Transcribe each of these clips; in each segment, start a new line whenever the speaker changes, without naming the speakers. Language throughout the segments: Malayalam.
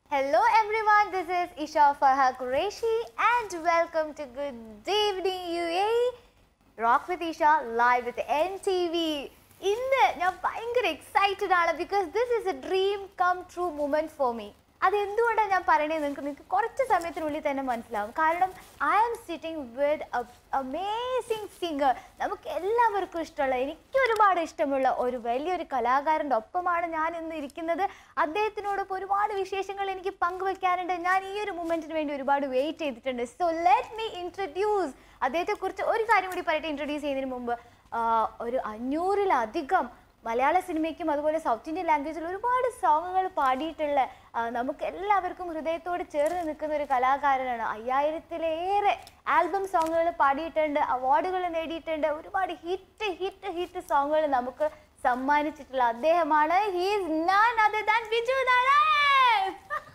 Hello everyone, this is Isha Farha Qureshi and welcome to Good Evening UAE. Rock with Isha live with NTV. ഇന്ന് ഞാൻ ഭയങ്കര എക്സൈറ്റഡ് ആണ് because this is a dream come true moment for me അത് എന്തുകൊണ്ടാണ് ഞാൻ പറയണത് നിങ്ങൾക്ക് നിങ്ങൾക്ക് കുറച്ച് സമയത്തിനുള്ളിൽ തന്നെ മനസ്സിലാവും കാരണം I am sitting with amazing singer നമുക്ക് എല്ലാവർക്കും ഇഷ്ടമുള്ള എനിക്ക് ഒരുപാട് ഇഷ്ടമുള്ള ഒരു വലിയൊരു കലാകാരൻ്റെ ഒപ്പമാണ് ഞാൻ ഇന്ന് ഇരിക്കുന്നത് അദ്ദേഹത്തിനോടൊപ്പം ഒരുപാട് വിശേഷങ്ങൾ എനിക്ക് പങ്കുവെക്കാനുണ്ട് ഞാൻ ഈ ഒരു മൂമെന്റിന് വേണ്ടി ഒരുപാട് വെയിറ്റ് ചെയ്തിട്ടുണ്ട് സോ ലെറ്റ് മീ ഇൻട്രൊഡ്യൂസ് അദ്ദേഹത്തെക്കുറിച്ച് ഒരു കാര്യം കൂടി പറയട്ടെ ഇൻട്രൊഡ്യൂസ് ചെയ്യുന്നതിന് മുമ്പ് ആ, ഒരു അഞ്ഞൂറിലധികം മലയാള സിനിമയ്ക്കും അതുപോലെ സൗത്ത് ഇന്ത്യൻ ലാംഗ്വേജിൽ ഒരുപാട് സോങ്ങുകൾ പാടിയിട്ടുള്ള ആ, നമുക്ക് എല്ലാവർക്കും ഹൃദയത്തോട് ചേർന്ന് നിൽക്കുന്ന ഒരു കലാകാരനാണ് അയ്യായിരത്തിലേറെ ആൽബം സോങ്ങുകൾ പാടിയിട്ടുണ്ട് അവാർഡുകൾ നേടിയിട്ടുണ്ട് ഒരുപാട് ഹിറ്റ് ഹിറ്റ് ഹിറ്റ് സോങ്ങുകൾ നമുക്ക് സമ്മാനിച്ചിട്ടുള്ള അദ്ദേഹമാണ് he's none other than Viju Narayan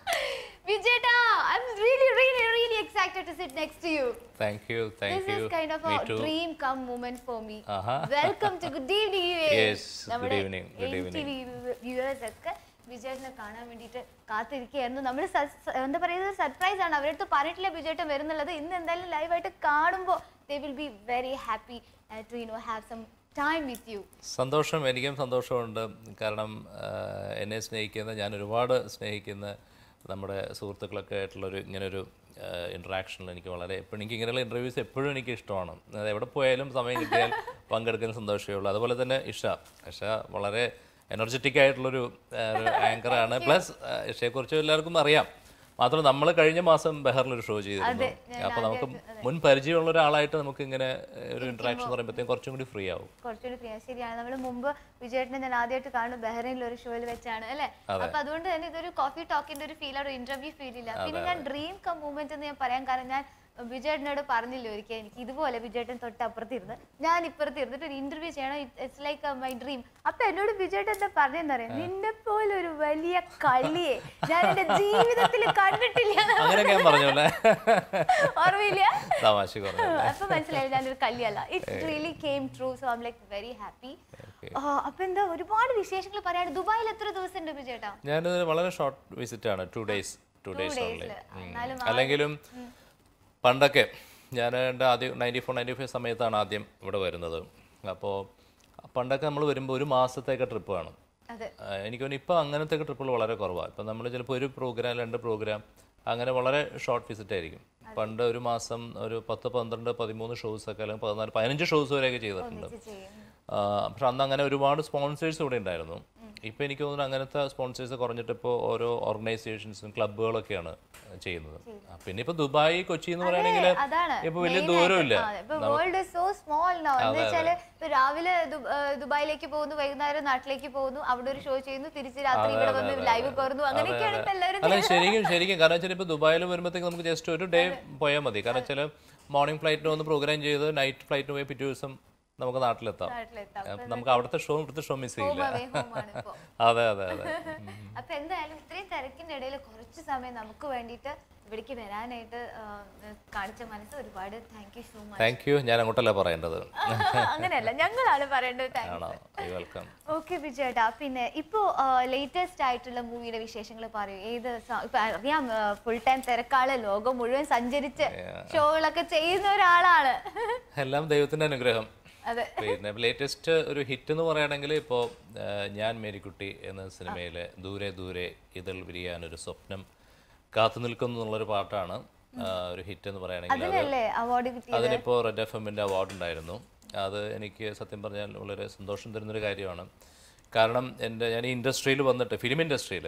വിജേട്ടാ I'm really really really excited to sit next to you
Thank you, thank
This
you.
is kind of
Me
a
too.
dream come moment for me.
ആഹാ.
Welcome to Good Evening UAE.
Yes, good evening, good evening.
Viewers ഒക്കെ വിജയേട്ടനെ കാണാൻ വേണ്ടിയിട്ട് കാത്തിരിക്കുകയായിരുന്നു നമ്മൾ എന്താ പറയുന്നത് സർപ്രൈസ് ആണ് അവരടുത്ത് പറഞ്ഞിട്ടില്ല വിജയേട്ടൻ വരുന്നുള്ളത് ഇന്ന് എന്തായാലും ലൈവായിട്ട് കാണുമ്പോൾ they will be very happy to you know have some time with you
സന്തോഷം എനിക്കും സന്തോഷമുണ്ട് കാരണം ആ, എന്നെ സ്നേഹിക്കുന്ന ഞാൻ ഒരുപാട് സ്നേഹിക്കുന്ന നമ്മുടെ സുഹൃത്തുക്കളൊക്കെ ആയിട്ടുള്ളൊരു ഇങ്ങനൊരു ഇൻട്രാക്ഷനിൽ എനിക്ക് വളരെ എപ്പോഴും എനിക്ക് ഇങ്ങനെയുള്ള ഇൻ്റർവ്യൂസ് എപ്പോഴും എനിക്ക് ഇഷ്ടമാണ് അത് എവിടെ പോയാലും സമയം കിട്ടിയാൽ പങ്കെടുക്കുന്ന സന്തോഷമേ ഉള്ളൂ അതുപോലെ തന്നെ ഇഷ ഇഷ വളരെ എനർജറ്റിക് ആയിട്ടുള്ളൊരു ആ, ഒരു ആങ്കറാണ് പ്ലസ് ഇഷയെക്കുറിച്ച് എല്ലാവർക്കും അറിയാം മാത്രമല്ല നമ്മൾ കഴിഞ്ഞ മാസം ബെഹറിലൊരു ഷോ ചെയ്തിരുന്നു അപ്പോൾ നമുക്ക് മുൻ പരിചയമുള്ള ഒരാളായിട്ട് നമുക്ക് ഇങ്ങനെ ഏഹ്, ഒരു ഇൻട്രാക്ഷൻ പറയുമ്പോഴത്തേക്കും കുറച്ചും കൂടി ഫ്രീ ആവും
കുറച്ചുകൂടി ഫ്രീ ശരിയാണ് നമ്മൾ മുമ്പ് വിജയേട്ടനെ ഞാൻ ആദ്യമായിട്ട് കാണും ബഹ്റൈനിൽ ഒരു ഷോയിൽ വെച്ചാണ് അല്ലേ അപ്പൊ അതുകൊണ്ട് തന്നെ ഇതൊരു കോഫി ടോക്കിന്റെ ഒരു ഫീൽ ഒരു ഇന്റർവ്യൂ ഫീൽ ഇല്ല പിന്നെ ഞാൻ ഡ്രീം കം മൂവ്മെന്റ് എന്ന് ഞാൻ പറയാൻ കാരണം ഞാൻ വിജയേട്ടനോട് പറഞ്ഞില്ല ഒരിക്കൽ എനിക്ക് ഇതുപോലെ വിജയേട്ടൻ തൊട്ട് അപ്പുറത്തിരുന്ന് ഞാൻ ഇപ്പുറത്ത് ഇരുന്നിട്ട് ഒരു ഇന്റർവ്യൂ ചെയ്യണം ഇറ്റ്സ് ലൈക്ക് മൈ ഡ്രീം അപ്പൊ എന്നോട് വിജയേട്ടൻ എന്താ പറഞ്ഞെന്നറിയാം നിന്നെ പോലെ ഒരു വലിയ കളിയെ ഞാൻ എന്റെ ജീവിതത്തിൽ കണ്ടിട്ടില്ല
അങ്ങനെയൊക്കെ ഞാൻ പറഞ്ഞു അല്ലേ
ഓർമ്മയില്ല
തമാശ പറഞ്ഞു
അപ്പൊ മനസ്സിലായി ഞാനൊരു കല്യല്ല it really came true so I'm like very happy അപ്പൊ എന്താ ഒരുപാട് വിശേഷങ്ങൾ പറയാണ്ട് ദുബായിൽ എത്ര ദിവസം ഉണ്ട് വിജയേട്ടാ
ഞാനിത് വളരെ ഷോർട്ട് വിസിറ്റ് ആണ് two days two days only
days ല്. എന്നാലും
അല്ലെങ്കിലും പണ്ടൊക്കെ ഞാൻ എൻ്റെ ആദ്യം നയൻറ്റി ഫോർ നയൻറ്റി ഫൈവ് സമയത്താണ് ആദ്യം ഇവിടെ വരുന്നത് അപ്പോൾ പണ്ടൊക്കെ നമ്മൾ വരുമ്പോൾ ഒരു മാസത്തേക്ക് ട്രിപ്പ് വേണം
അതെ
ആഹ് എനിക്ക് തോന്നുന്നു ഇപ്പോൾ അങ്ങനത്തെ ട്രിപ്പുകൾ വളരെ കുറവാണ് ഇപ്പം നമ്മൾ ചിലപ്പോൾ ഒരു പ്രോഗ്രാം രണ്ട് പ്രോഗ്രാം അങ്ങനെ വളരെ ഷോർട്ട് വിസിറ്റ് ആയിരിക്കും പണ്ട് ഒരു മാസം ഒരു പത്ത് പന്ത്രണ്ട് പതിമൂന്ന് ഷോസ് ഒക്കെ അല്ലെങ്കിൽ പതിനാല് പതിനഞ്ച് ഷോസ് വരെയൊക്കെ ചെയ്തിട്ടുണ്ട്
ഇത് ചെയ്യും
ആഹ് പക്ഷെ അന്ന് അങ്ങനെ ഒരുപാട് സ്പോൺസേഴ്സ് ഇവിടെ ഉണ്ടായിരുന്നു ഇപ്പം എനിക്ക് തോന്നുന്നു അങ്ങനത്തെ സ്പോൺസേഴ്സ് കുറഞ്ഞിട്ട് ഇപ്പോൾ ഓരോ ഓർഗനൈസേഷൻസും ക്ലബ്ബുകളൊക്കെയാണ് ചെയ്യുന്നത് ആ, പിന്നെ ഇപ്പോൾ ദുബായ് കൊച്ചി എന്ന് പറയുകയാണെങ്കിൽ
അതാണ്
ഇപ്പോൾ വലിയ ദൂരമില്ല
ഇപ്പൊ വേൾഡ് സോ സ്മോൾ നോ എന്ന് വെച്ചാല് ഇപ്പൊ രാവിലെ ദു- ആ, ദുബായിലേക്ക് പോകുന്നു വൈകുന്നേരം നാട്ടിലേക്ക് പോകുന്നു അവിടെ ഒരു ഷോ ചെയ്യുന്നു തിരിച്ച് രാത്രി ഇവിടെ വന്ന് ലൈവ് കയറുന്നു അങ്ങനെയൊക്കെയാണ് ഇപ്പൊ എല്ലാവരും
അല്ല ശരിക്കും ശരിക്കും കാരണം വെച്ചാൽ ഇപ്പോൾ ദുബായിൽ വരുമ്പോഴത്തേക്ക് നമുക്ക് ജസ്റ്റ് ഒരു ഡേ പോയാൽ മതി കാരണം വെച്ചാൽ മോർണിംഗ് ഫ്ലൈറ്റിന് വന്ന് പ്രോഗ്രാം ചെയ്ത് നൈറ്റ് ഫ്ലൈറ്റിന് പോയി പിറ്റേ ദിവസം നമുക്ക് നാട്ടിലെത്താം
നാട്ടിലെത്താം
അപ്പൊ നമുക്ക് അവിടുത്തെ ഷോ ഇവിടുത്തെ ഷോ മിസ് ചെയ്യില്ല
Home away home ആണ് ഇപ്പൊ
അതെ അതെ അതെ
അപ്പൊ എന്തായാലും ഇത്രയും തിരക്കിന്റെ ഇടയിൽ കുറച്ച് സമയം നമുക്ക് വേണ്ടിയിട്ട് ഇവിടേക്ക് വരാനായിട്ട് ആ, കാണിച്ച മനസ്സ് ഒരുപാട് thank you so much
thank you ഞാൻ അങ്ങോട്ടല്ല പറയേണ്ടത്
അങ്ങനെയല്ല ഞങ്ങളാണ് പറയേണ്ടത് താങ്ക്
ആണോ ഐ വെൽക്കം
ഓക്കെ വിജയേട്ടാ പിന്നെ ഇപ്പോ ലേറ്റസ്റ്റ് ആയിട്ടുള്ള മൂവിയുടെ വിശേഷങ്ങൾ പറയൂ ഏത് സ- ഇപ്പൊ അറിയാം ഫുൾ ടൈം തിരക്കാള് ലോകം മുഴുവൻ സഞ്ചരിച്ച് ഷോകളൊക്കെ ചെയ്യുന്ന ഒരാളാണ്
എല്ലാം ദൈവത്തിന്റെ അനുഗ്രഹം
അതെ
പിന്നെ ലേറ്റസ്റ്റ് ഒരു ഹിറ്റ് എന്ന് പറയുകയാണെങ്കിൽ ഇപ്പോൾ ഞാൻ മേരിക്കുട്ടി എന്ന സിനിമയിലെ ദൂരെ ദൂരെ ഇതൾ വിരിയാൻ ഒരു സ്വപ്നം കാത്തു നിൽക്കുന്നു എന്നുള്ളൊരു പാട്ടാണ് ആ, ഒരു ഹിറ്റ് എന്ന് പറയുകയാണെങ്കിൽ അത്
അതിനല്ലേ അവാർഡ് കിട്ടിയത്
അതിനിപ്പോൾ റെഡ് എഫ് എമ്മിൻ്റെ അവാർഡ് ഉണ്ടായിരുന്നു അത് എനിക്ക് സത്യം പറഞ്ഞാൽ വളരെ സന്തോഷം തരുന്നൊരു കാര്യമാണ് കാരണം എൻ്റെ ഞാൻ ഈ ഇൻഡസ്ട്രിയിൽ വന്നിട്ട് ഫിലിം ഇൻഡസ്ട്രിയിൽ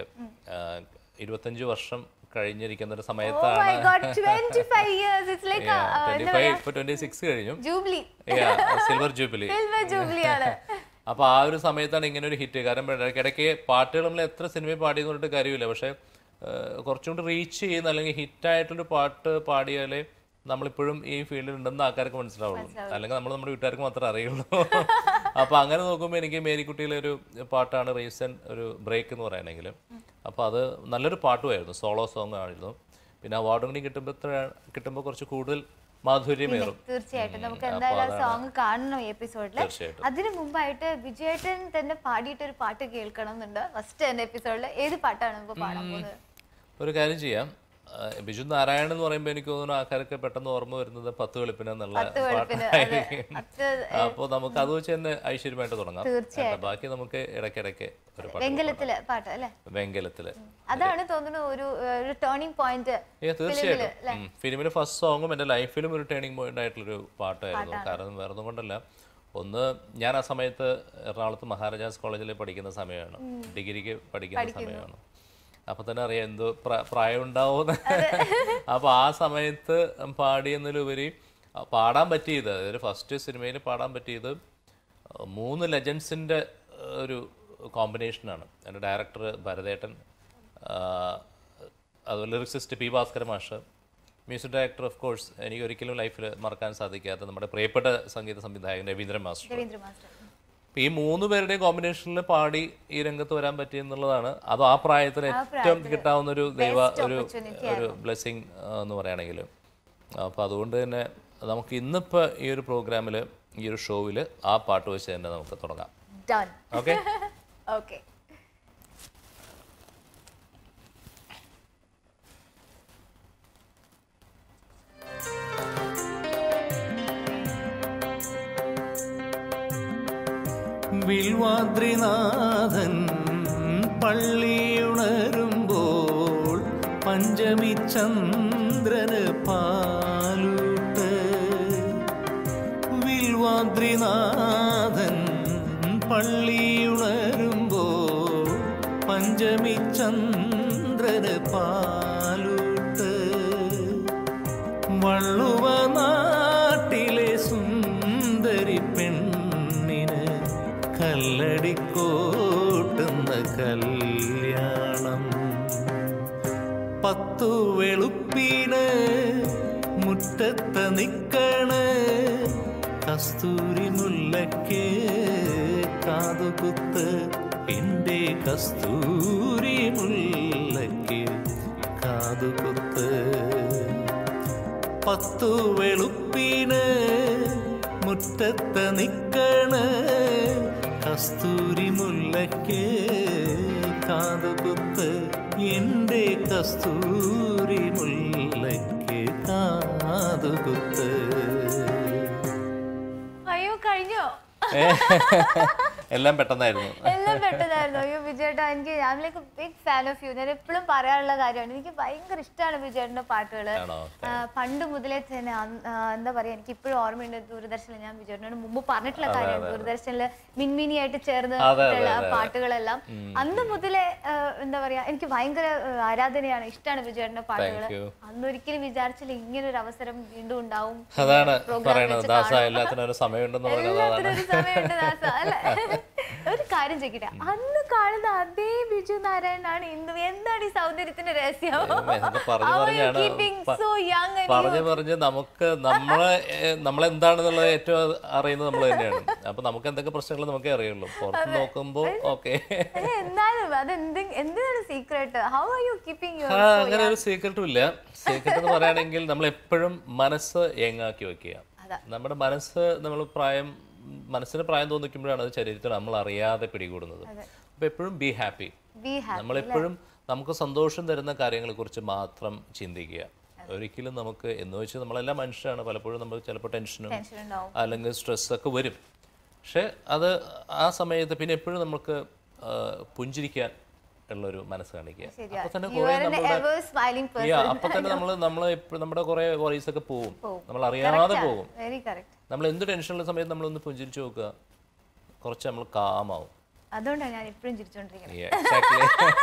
ഇരുപത്തഞ്ച് വർഷം കഴിഞ്ഞിരിക്കുന്ന ഒരു
ഓ
സമയത്താണ്
my god 25 years it's like
twenty five ഇപ്പോൾ ട്വന്റി സിക്സ് കഴിഞ്ഞു
jubilee
silver jubilee
silver jubilee ആണ്
അപ്പോൾ ആ ഒരു സമയത്താണ് ഇങ്ങനെ ഒരു ഹിറ്റ് കാരണം ഇടയ്ക്കിടയ്ക്ക് പാട്ടുകൾ നമ്മൾ എത്ര സിനിമയിൽ പാടിയെന്ന് പറഞ്ഞിട്ട് കാര്യമില്ല പക്ഷേ ഏഹ്, കുറച്ചും കൂടി റീച്ച് ചെയ്യുന്ന അല്ലെങ്കിൽ ഹിറ്റായിട്ടൊരു പാട്ട് പാടിയാലേ നമ്മളിപ്പോഴും ഈ ഫീൽഡിൽ ഉണ്ടെന്ന് ആൾക്കാർക്ക് മനസ്സിലാവുള്ളൂ അല്ലെങ്കിൽ നമ്മൾ നമ്മുടെ വീട്ടുകാർക്ക് മാത്രമേ അറിയുള്ളൂ അപ്പോൾ അങ്ങനെ നോക്കുമ്പോൾ എനിക്ക് മേരിക്കുട്ടിയിലെ ഒരു പാട്ടാണ് റീസെൻറ്റ് ഒരു ബ്രേക്ക് എന്ന് പറയുകയാണെങ്കിൽ അപ്പോൾ അത് നല്ലൊരു പാട്ടുമായിരുന്നു സോളോ സോങ് ആയിരുന്നു പിന്നെ അവാർഡും കൂടി കിട്ടുമ്പോൾ കിട്ടുമ്പോൾ കുറച്ച് കൂടുതൽ മാധുര്യമേറും
തീർച്ചയായിട്ടും നമുക്ക് എന്തായാലും സോങ് കാണണം ഈ എപ്പിസോഡിൽ
തീർച്ചയായിട്ടും
അതിനു മുമ്പായിട്ട് വിജയേട്ടൻ തന്നെ പാടിയിട്ട് ഒരു പാട്ട് കേൾക്കണം എന്നുണ്ട് ഫസ്റ്റ് തന്നെ എപ്പിസോഡിൽ ഏത് പാട്ടാണ് നമുക്ക് പാടാൻ പോകുന്നത്
ഒരു കാര്യം ചെയ്യാം ആ, ബിജു നാരായണൻ എന്ന് പറയുമ്പോൾ എനിക്ക് തോന്നുന്നു ആൾക്കാർക്ക് പെട്ടെന്ന് ഓർമ്മ വരുന്നത് പത്ത് വെളുപ്പിന് എന്നുള്ള
വെളുപ്പിന്, അതെ.
പാട്ടായിരിക്കും
അത്
അപ്പോൾ നമുക്ക് അത് വെച്ച് തന്നെ ഐശ്വര്യമായിട്ട് തുടങ്ങാം
തീർച്ചയായും.
എന്നിട്ട് ബാക്കി നമുക്ക് ഇടയ്ക്കിടയ്ക്ക് ഒരു പാട്ട്
വെങ്കലത്തിലെ പാട്ട് അല്ലേ
വെങ്കലത്തില്
അതാണ് തോന്നുന്നു ഒരു ഏഹ്, ഒരു ടേണിംഗ് പോയിന്റ്
ഏ തീർച്ചയായിട്ടും ഫിലിമിലെ ഫസ്റ്റ് സോങ്ങും എൻ്റെ ലൈഫിലും ഒരു ടേണിംഗ് പോയിന്റ് ആയിട്ടുള്ളൊരു പാട്ടായിരുന്നു കാരണം വേറെ ഒന്നും കൊണ്ടല്ല ഒന്ന് ഞാൻ ആ സമയത്ത് എറണാകുളത്ത് മഹാരാജാസ് കോളേജിൽ പഠിക്കുന്ന സമയമാണ് ഡിഗ്രിക്ക് പഠിക്കുന്ന സമയമാണ് അപ്പൊ തന്നെ അറിയാം എന്തോ പ്ര- പ്രായം ഉണ്ടാവുമെന്ന് അപ്പൊ ആ സമയത്ത് പാടിയെന്നതിലുപരി ആ പാടാൻ പറ്റിയത് അതായത് ഫസ്റ്റ് സിനിമയിൽ പാടാൻ പറ്റിയത് മൂന്ന് ലെജൻസിൻ്റെ ഒരു കോമ്പിനേഷനാണ് എൻ്റെ ഡയറക്ടർ ഭരതേട്ടൻ ആ, അതുപോലെ ലിറിക്സിസ്റ്റ് പി ഭാസ്കര മാഷ് മ്യൂസിക് ഡയറക്ടർ ഓഫ് കോഴ്സ് എനിക്ക് ഒരിക്കലും ലൈഫിൽ മറക്കാൻ സാധിക്കാത്ത നമ്മുടെ പ്രിയപ്പെട്ട സംഗീത സംവിധായകൻ രവീന്ദ്രൻ മാസ്റ്റർ
രവീന്ദ്ര മാസ്റ്റർ
അപ്പൊ ഈ മൂന്ന് പേരുടെയും കോമ്പിനേഷനിൽ പാടി ഈ രംഗത്ത് വരാൻ പറ്റിയെന്നുള്ളതാണ് അത് ആ പ്രായത്തിൽ ഏറ്റവും കിട്ടാവുന്ന ഒരു ദൈവ ഒരു ഒരു ബ്ലെസ്സിങ് എന്ന് പറയുകയാണെങ്കിൽ അപ്പോൾ അതുകൊണ്ട് തന്നെ നമുക്ക് ഇന്നിപ്പോൾ ഈ ഒരു പ്രോഗ്രാമിൽ ഈ ഒരു ഷോവിൽ ആ പാട്ട് വെച്ച് തന്നെ നമുക്ക് തുടങ്ങാം
ഡൺ
ഓക്കെ
ഓക്കെ
വിൽവാദ്രിനാഥൻ പള്ളിയുണരുമ്പോൾ പഞ്ചമി ചന്ദ്രന് പാലൂട്ട് വിൽവാദ്രിനാഥൻ പള്ളിയുണരുമ്പോൾ പഞ്ചമി ചന്ദ്രന് പാലൂട്ട് വള്ളുവ നാട്ടിലെ സുന്ദരി പെണ്ണിന് കല്ലടിക്കോട്ടുന്ന കല്യാണം പത്തു വെളുപ്പീന് മുറ്റത്ത് നിക്കണ് കസ്തൂരി മുല്ലയ്ക്ക് കാതുകുത്ത് എൻ്റെ കസ്തൂരി മുല്ലയ്ക്ക് കാതുകുത്ത് പത്തു വെളുപ്പീന് മുറ്റത്ത് നിക്കണ് കസ്തൂരി മുല്ലയ്ക്ക് കാതുകുത്ത് എൻ്റെ കസ്തൂരി മുല്ലയ്ക്ക് കാതുകുത്ത്
അയ്യോ കഴിഞ്ഞോ
എല്ലാം പെട്ടെന്നായിരുന്നു
എല്ലാം പെട്ടതായിരുന്നു അയ്യോ വിജയേട്ടാ എനിക്ക് ഞാൻ like big fan of you ഞാൻ എപ്പോഴും പറയാനുള്ള കാര്യമാണ് എനിക്ക് ഭയങ്കര ഇഷ്ടമാണ് വിജയേട്ടൻ്റെ പാട്ടുകൾ
ആണോ
പണ്ട് മുതലേ തന്നെ അന്ന്, ആ, എന്താ പറയാ എനിക്ക് ഇപ്പോഴും ഓർമ്മയുണ്ട് ദൂരദർശനിൽ ഞാൻ വിജയേട്ടനോട് മുമ്പ് പറഞ്ഞിട്ടുള്ള കാര്യമാണ് ദൂരദർശനിൽ മിൻമിനി ആയിട്ട് ചേർന്ന്
അതെ,
ഉള്ള ആ പാട്ടുകളെല്ലാം അന്ന് മുതലേ ആ, എന്താ പറയാ എനിക്ക് ഭയങ്കര ആ, ആരാധനയാണ് ഇഷ്ടമാണ് വിജയേട്ടൻ്റെ പാട്ടുകൾ
Thank you.
അന്ന് ഒരിക്കലും വിചാരിച്ചില്ല ഇങ്ങനെ ഒരു അവസരം വീണ്ടും ഉണ്ടാവും
അതാണ്
program
പറയണത്
വെച്ച്
ദാസ
കാണും.
എല്ലാത്തിനും ഒരു സമയമുണ്ടെന്ന് പറയുന്നത് അതാണ്
എല്ലാത്തിനും ഒരു സമയമുണ്ട് ദാസ അല്ലേ ഒരു കാര്യം ചോദിക്കട്ടെ അന്ന് കാണുന്ന അതേ ബിജു നാരായണനാണ് ഇന്നും എന്താണ് ഈ സൗന്ദര്യത്തിന്റെ രഹസ്യം
ദൈവമേ, ഇതൊക്കെ പറഞ്ഞു
How are you
പറഞ്ഞാണ്
keeping
പ-
so young and
പറഞ്ഞ് പറഞ്ഞ് നമുക്ക് നമ്മളെ ഏഹ്, നമ്മളെന്താണെന്നുള്ളത് ഏറ്റവും അറിയുന്നത് നമ്മൾ തന്നെയാണ് അപ്പൊ നമുക്ക് എന്തൊക്കെ പ്രശ്നങ്ങൾ നമുക്കേ അറിയുള്ളൂ പുറത്ത് നോക്കുമ്പോ ഓക്കെ
ഏ, എന്നാലും അത് എന്ത് എന്തിനാണ് secret how are you keeping your
അങ്ങനെ ഒരു സീക്രട്ടും ഇല്ല സീക്രട്ട് എന്ന് പറയുകയാണെങ്കിൽ നമ്മൾ എപ്പോഴും മനസ്സ് യങ്ങാക്കി വെക്കുക
അതാ.
നമ്മുടെ മനസ്സ് നമ്മൾ പ്രായം മനസ്സിന് പ്രായം തോന്നിക്കുമ്പോഴാണ് അത് ശരീരത്തിൽ നമ്മൾ അറിയാതെ പിടികൂടുന്നത് അപ്പൊ എപ്പോഴും ബി ഹാപ്പി
ബി ഹാപ്പി
നമ്മളെപ്പോഴും നമുക്ക് സന്തോഷം തരുന്ന കാര്യങ്ങളെ കുറിച്ച് മാത്രം ചിന്തിക്കുക ഒരിക്കലും നമുക്ക് എന്ന് വെച്ച് നമ്മളെല്ലാം മനുഷ്യരാണ് പലപ്പോഴും നമ്മൾ ചിലപ്പോൾ ടെൻഷനും
ടെൻഷൻ ഉണ്ടാവും
അല്ലെങ്കിൽ സ്ട്രെസ്സൊക്കെ വരും പക്ഷെ അത് ആ സമയത്ത് പിന്നെ എപ്പോഴും നമുക്ക് ആ, പുഞ്ചിരിക്കാൻ ഉള്ളൊരു മനസ്സ് കാണിക്കുക
ശരിയാ
അപ്പൊ തന്നെ
യു
കുറേ
ആർ എൻ
നമ്മുടെ
എവർ സ്മൈലിംഗ്
ഈ
പേഴ്സൺ
അപ്പൊ തന്നെ നമ്മൾ നമ്മൾ എപ്പോഴും നമ്മുടെ കുറേ worries ഒക്കെ പോവും നമ്മൾ അറിയാതെ പോകും
വെരി കറക്റ്റ്
നമ്മൾ എന്ത് ടെൻഷനുള്ള സമയത്ത് നമ്മളൊന്ന് പുഞ്ചിരിച്ച് നോക്കുക കുറച്ച് നമ്മൾ കാമാവും
അതുകൊണ്ടാണ് ഞാൻ എപ്പോഴും ചിരിച്ചോണ്ടിരിക്കുന്നത്
Yeah, exactly.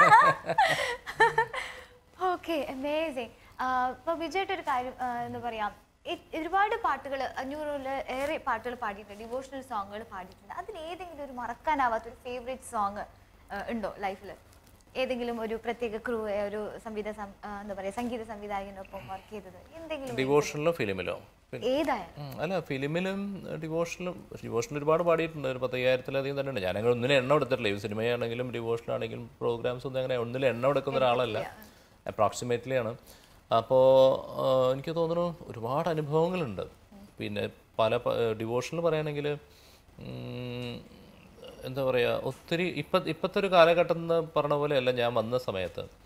ഓക്കെ അമേസിങ് ഇപ്പോൾ വിജയുടെ ഒരു കാര്യം ആ, എന്താ പറയാ ഇ- ഒരുപാട് പാട്ടുകൾ അഞ്ഞൂറിൽ ഏറെ പാട്ടുകൾ പാടിയിട്ടുണ്ട് ഡിവോഷണൽ സോങ്ങുകൾ പാടിയിട്ടുണ്ട് അതിൽ ഏതെങ്കിലും ഒരു മറക്കാനാവാത്ത ഒരു ഫേവറേറ്റ് സോങ് ഉണ്ടോ ലൈഫിൽ ഏതെങ്കിലും ഒരു പ്രത്യേക ക്രൂ ഒരു സംഗീത സം- ആ, എന്താ പറയാ സംഗീത സംവിധായകനൊപ്പം വർക്ക് ചെയ്തത് എന്തെങ്കിലും
ഡിവോഷനിലോ ഫിലിമിലോ
ഏതായാലും
ഉം, അല്ല ഫിലിമിലും ഡിവോഷനിലും ഡിവോഷനിൽ ഒരുപാട് പാടിയിട്ടുണ്ട് ഒരു പത്തയ്യായിരത്തിലധികം തന്നെ ഉണ്ട് ഞാനങ്ങനെ ഒന്നിനും എണ്ണം എടുത്തിട്ടില്ല ഈ സിനിമയാണെങ്കിലും ഡിവോഷനാണെങ്കിലും പ്രോഗ്രാംസ് ഒന്നും അങ്ങനെ ഒന്നിലും എണ്ണം എടുക്കുന്ന ഒരാളല്ല അപ്രോക്സിമേറ്റ്ലി ആണ് അപ്പോൾ എനിക്ക് തോന്നുന്നു ഒരുപാട് അനുഭവങ്ങളുണ്ട് പിന്നെ പല ഡിവോഷനിൽ പറയുകയാണെങ്കിൽ എന്താ പറയുക ഒത്തിരി ഇപ്പം ഇപ്പോഴത്തെ ഒരു കാലഘട്ടം എന്ന് പറഞ്ഞ പോലെയല്ല ഞാൻ വന്ന സമയത്ത്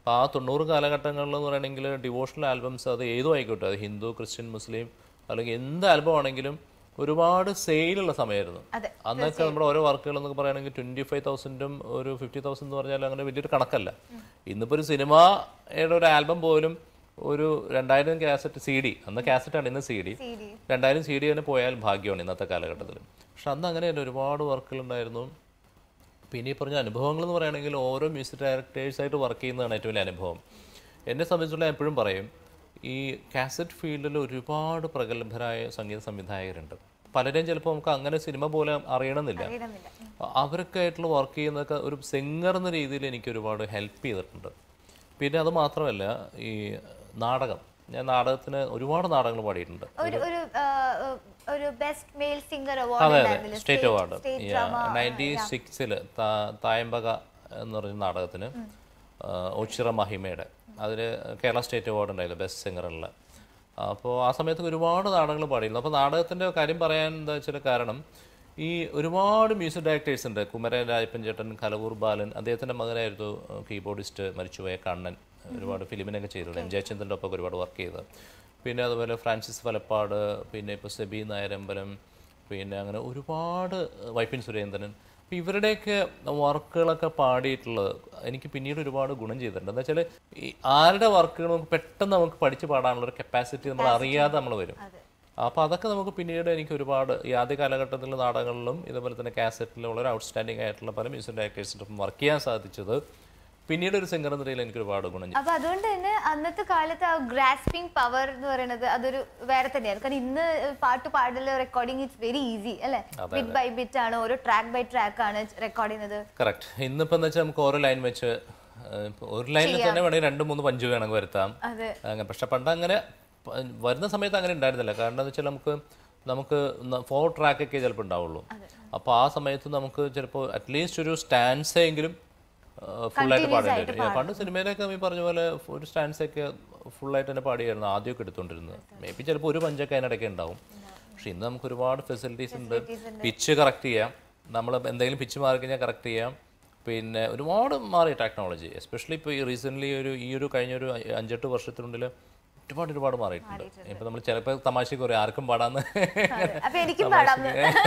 അപ്പോൾ ആ തൊണ്ണൂറ് കാലഘട്ടങ്ങളിൽ എന്ന് പറയുകയാണെങ്കിൽ ഡിവോഷണൽ ആൽബംസ് അത് ഏതും ആയിക്കോട്ടെ അത് ഹിന്ദു ക്രിസ്ത്യൻ മുസ്ലിം അല്ലെങ്കിൽ എന്ത് ആൽബം ആണെങ്കിലും ഒരുപാട് സെയിലുള്ള സമയമായിരുന്നു
അതെ,
അന്നൊക്കെ നമ്മുടെ ഓരോ വർക്കുകൾ എന്നൊക്കെ പറയുകയാണെങ്കിൽ ട്വൻറ്റി ഫൈവ് തൗസൻഡും ഒരു ഫിഫ്റ്റി തൗസൻഡ് എന്ന് പറഞ്ഞാൽ അങ്ങനെ വലിയൊരു കണക്കല്ല ഇന്നിപ്പോൾ ഒരു സിനിമയുടെ ഒരു ആൽബം പോലും ഒരു രണ്ടായിരം കാസറ്റ് സി ഡി അന്ന് കാസറ്റാണ് ഇന്ന് സി ഡി
സി ഡി
രണ്ടായിരം സി ഡി തന്നെ പോയാൽ ഭാഗ്യമാണ് ഇന്നത്തെ കാലഘട്ടത്തിൽ പക്ഷെ അന്ന് അങ്ങനെയല്ല ഒരുപാട് വർക്കുകൾ ഉണ്ടായിരുന്നു പിന്നെ ഈ പറഞ്ഞ അനുഭവങ്ങൾ എന്ന് പറയുകയാണെങ്കിൽ ഓരോ മ്യൂസിക് ഡയറക്ടേഴ്സായിട്ട് വർക്ക് ചെയ്യുന്നതാണ് ഏറ്റവും വലിയ അനുഭവം എന്നെ സംബന്ധിച്ചുള്ള ഞാൻ എപ്പോഴും പറയും ഈ കാസറ്റ് ഫീൽഡിൽ ഒരുപാട് പ്രഗത്ഭരായ സംഗീത സംവിധായകരുണ്ട് പലരെയും ചിലപ്പോൾ നമുക്ക് അങ്ങനെ സിനിമ പോലെ അറിയണമെന്നില്ല
അറിയണമെന്നില്ല
അവരൊക്കെ ആയിട്ടുള്ള വർക്ക് ചെയ്യുന്നതൊക്കെ ഒരു സിംഗർ എന്ന രീതിയിൽ എനിക്ക് ഒരുപാട് ഹെൽപ്പ് ചെയ്തിട്ടുണ്ട് പിന്നെ അത് മാത്രമല്ല ഈ നാടകം ഞാൻ നാടകത്തിന് ഒരുപാട് നാടകങ്ങൾ പാടിയിട്ടുണ്ട്
ഒരു ഒരു ആ, ഒരു ബെസ്റ്റ് മെയിൽ സിംഗർ
അതെ
അവാർഡ്
അതെ
ഉണ്ടായിരുന്നില്ല
state award
state drama
ninety സിക്സിൽ തായമ്പക എന്ന് പറഞ്ഞ നാടകത്തിന് ആ, ഒച്ചിറ മഹിമയുടെ അതിൽ കേരള സ്റ്റേറ്റ് അവാർഡ് ഉണ്ടായിരുന്നു ബെസ്റ്റ് സിംഗറുള്ള അപ്പോൾ ആ സമയത്ത് ഒരുപാട് നാടകങ്ങൾ പാടിയിരുന്നു അപ്പോൾ നാടകത്തിൻ്റെ കാര്യം പറയാൻ എന്താ വെച്ചാൽ കാരണം ഈ ഒരുപാട് മ്യൂസിക് ഡയറക്ടേഴ്സ് ഉണ്ട് കുമരൻ രാജപ്പൻ ചേട്ടൻ കലവൂർ ബാലൻ അദ്ദേഹത്തിൻ്റെ മകനായിരുന്നു കീബോർഡിസ്റ്റ് മരിച്ചുപോയ കണ്ണൻ ഒരുപാട് ഫിലിമിനൊക്കെ ചെയ്തിട്ടുണ്ട് എം ജയചന്ദ്രൻ്റെ ഒപ്പം ഒരുപാട് വർക്ക് ചെയ്തത് പിന്നെ അതുപോലെ ഫ്രാൻസിസ് വലപ്പാട് പിന്നെ ഇപ്പോൾ സെബി നായരമ്പലം പിന്നെ അങ്ങനെ ഒരുപാട് വൈപ്പിൻ സുരേന്ദ്രൻ അപ്പോൾ ഇവരുടെയൊക്കെ വർക്കുകളൊക്കെ പാടിയിട്ടുള്ളത് എനിക്ക് പിന്നീട് ഒരുപാട് ഗുണം ചെയ്തിട്ടുണ്ട് എന്താ വെച്ചാൽ ഈ ആരുടെ വർക്കുകൾ നമുക്ക് പെട്ടെന്ന് നമുക്ക് പഠിച്ച് പാടാനുള്ള ഒരു കപ്പാസിറ്റി നമ്മൾ അറിയാതെ നമ്മൾ വരും
അതെ
അപ്പോൾ അതൊക്കെ നമുക്ക് പിന്നീട് എനിക്ക് ഒരുപാട് ഈ ആദ്യ കാലഘട്ടത്തിലുള്ള നാടകങ്ങളിലും ഇതുപോലെ തന്നെ കാസറ്റിലും വളരെ ഔട്ട്സ്റ്റാൻഡിംഗ് ആയിട്ടുള്ള പല മ്യൂസിക് ഡയറക്ടേഴ്സിൻ്റെ ഒപ്പം വർക്ക് ചെയ്യാൻ സാധിച്ചത് പിന്നീട് ഒരു സിംഗർ എന്ന നിലയിൽ എനിക്ക് ഒരുപാട് ഗുണം ചെയ്തു
അപ്പൊ അതുകൊണ്ട് തന്നെ അന്നത്തെ കാലത്ത് ആ ഗ്രാസ്പിംഗ് പവർ എന്ന് പറയുന്നത് അതൊരു വേറെ തന്നെയാണ് കാരണം ഇന്ന് പാട്ട് പാടല് റെക്കോർഡിംഗ് ഇറ്റ്സ് വെരി ഈസി അല്ലെ ബിറ്റ് ബൈ ബിറ്റ് ആണ് ഓരോ ട്രാക്ക് ബൈ ട്രാക്ക് ആണ് റെക്കോർഡ് ചെയ്യുന്നത്
കറക്റ്റ് ഇന്നിപ്പോൾ എന്ന് വെച്ചാൽ നമുക്ക് ഓരോ ലൈൻ വെച്ച് ഏഹ്, ഇപ്പൊ ഒരു ലൈനിൽ തന്നെ വേണമെങ്കിൽ രണ്ട് മൂന്ന് പഞ്ച് വേണമെങ്കിൽ വരുത്താം
അതെ
അങ്ങനെ പക്ഷെ പണ്ട് അങ്ങനെ പ- വരുന്ന സമയത്ത് അങ്ങനെ ഉണ്ടായിരുന്നില്ല കാരണം എന്താ വെച്ചാൽ നമുക്ക് നമുക്ക് ഫോർ ട്രാക്കൊക്കെ ചിലപ്പോൾ ഉണ്ടാവുള്ളൂ അപ്പോൾ ആ സമയത്ത് നമുക്ക് ചിലപ്പോൾ അറ്റ്ലീസ്റ്റ് ഒരു സ്റ്റാൻസ് എങ്കിലും ഫുള്ളായിട്ട് പാടേണ്ടി വരും Yeah, പണ്ട് സിനിമയിലൊക്കെ ഈ പറഞ്ഞ പോലെ ഒരു സ്റ്റാൻസ് ഒക്കെ ഫുള്ളായിട്ട് തന്നെ പാടിയായിരുന്നു ആദ്യമൊക്കെ എടുത്തുകൊണ്ടിരുന്നത് മേ ബി ചിലപ്പോൾ ഒരു പഞ്ചൊക്കെ അതിനിടയ്ക്ക് ഉണ്ടാവും പക്ഷെ ഇന്ന് നമുക്ക് ഒരുപാട് ഫെസിലിറ്റീസ് ഉണ്ട് പിച്ച് കറക്റ്റ് ചെയ്യാം നമ്മൾ എന്തെങ്കിലും പിച്ച് മാറി കഴിഞ്ഞാൽ കറക്റ്റ് ചെയ്യാം പിന്നെ ഒരുപാട് മാറി ടെക്നോളജി എസ്പെഷ്യലി ഇപ്പോൾ ഈ റീസെൻ്റ്ലി ഒരു ഈ ഒരു കഴിഞ്ഞ ഒരു അഞ്ചെട്ട് വർഷത്തിനുള്ളിൽ ഒരുപാട് ഒരുപാട് മാറിയിട്ടുണ്ട് ഇപ്പം നമ്മൾ ചിലപ്പോൾ തമാശക്ക് പറയും ആർക്കും പാടാന്ന്
അപ്പൊ എനിക്കും പാടാം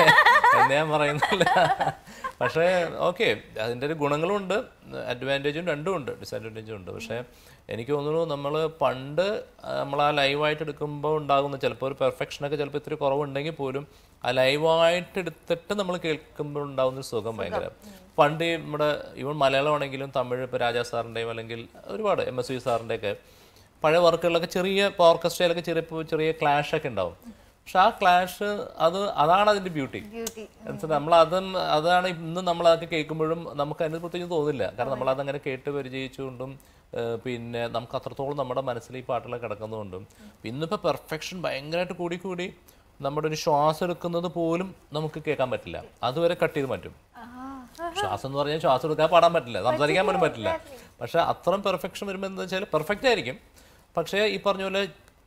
എന്ന് ഞാൻ പറയുന്നില്ല പക്ഷേ ഓക്കെ അതിൻ്റെ ഒരു ഗുണങ്ങളുണ്ട് അഡ്വാൻറ്റേജും രണ്ടും ഉണ്ട് ഡിസഡ്വാൻറ്റേജും ഉണ്ട് പക്ഷേ എനിക്ക് തോന്നുന്നു നമ്മൾ പണ്ട് നമ്മൾ ആ ലൈവായിട്ട് എടുക്കുമ്പോൾ ഉണ്ടാകുന്ന ചിലപ്പോൾ ഒരു പെർഫെക്ഷനൊക്കെ ചിലപ്പോൾ ഇത്തിരി കുറവുണ്ടെങ്കിൽ പോലും ആ ലൈവായിട്ട് എടുത്തിട്ട് നമ്മൾ കേൾക്കുമ്പോൾ ഉണ്ടാകുന്ന ഒരു സുഖം ഭയങ്കര പണ്ട് ഈ നമ്മുടെ ഇവൻ മലയാളമാണെങ്കിലും തമിഴ് ഇപ്പോൾ രാജാ സാറിൻ്റെയും അല്ലെങ്കിൽ ഒരുപാട് എം എസ് വി സാറിൻ്റെയൊക്കെ പഴയ വർക്കുകളിലൊക്കെ ചെറിയ ഇപ്പോൾ ഓർക്കസ്ട്രയിലൊക്കെ ചെറിയ ചെറിയ ക്ലാഷ് ഒക്കെ ഉണ്ടാവും പക്ഷെ ആ ക്ലാഷ് അത് അതാണ് അതിൻ്റെ ബ്യൂട്ടി
ബ്യൂട്ടി
എന്നുവെച്ചാൽ നമ്മൾ അതും അതാണ് ഇന്ന് നമ്മൾ അതൊക്കെ കേൾക്കുമ്പോഴും നമുക്ക് അതിന് പ്രത്യേകിച്ച് തോന്നില്ല കാരണം നമ്മൾ അതങ്ങനെ കേട്ട് പരിചയിച്ചുകൊണ്ടും ഏഹ് പിന്നെ നമുക്ക് അത്രത്തോളം നമ്മുടെ മനസ്സിൽ ഈ പാട്ടുകളൊക്കെ കിടക്കുന്നതുകൊണ്ടും ഇന്നിപ്പോൾ പെർഫെക്ഷൻ ഭയങ്കരമായിട്ട് കൂടി കൂടി നമ്മുടെ ഒരു ശ്വാസം എടുക്കുന്നത് പോലും നമുക്ക് കേൾക്കാൻ പറ്റില്ല അതുവരെ കട്ട് ചെയ്ത് മാറ്റും ശ്വാസം എന്ന് പറഞ്ഞാൽ ശ്വാസം എടുക്കാൻ പാടാൻ പറ്റില്ല സംസാരിക്കാൻ പോലും പറ്റില്ല പക്ഷെ അത്രയും പെർഫെക്ഷൻ വരുമ്പോൾ എന്താ വെച്ചാൽ പെർഫെക്റ്റ് ആയിരിക്കും പക്ഷേ ഈ പറഞ്ഞ പോലെ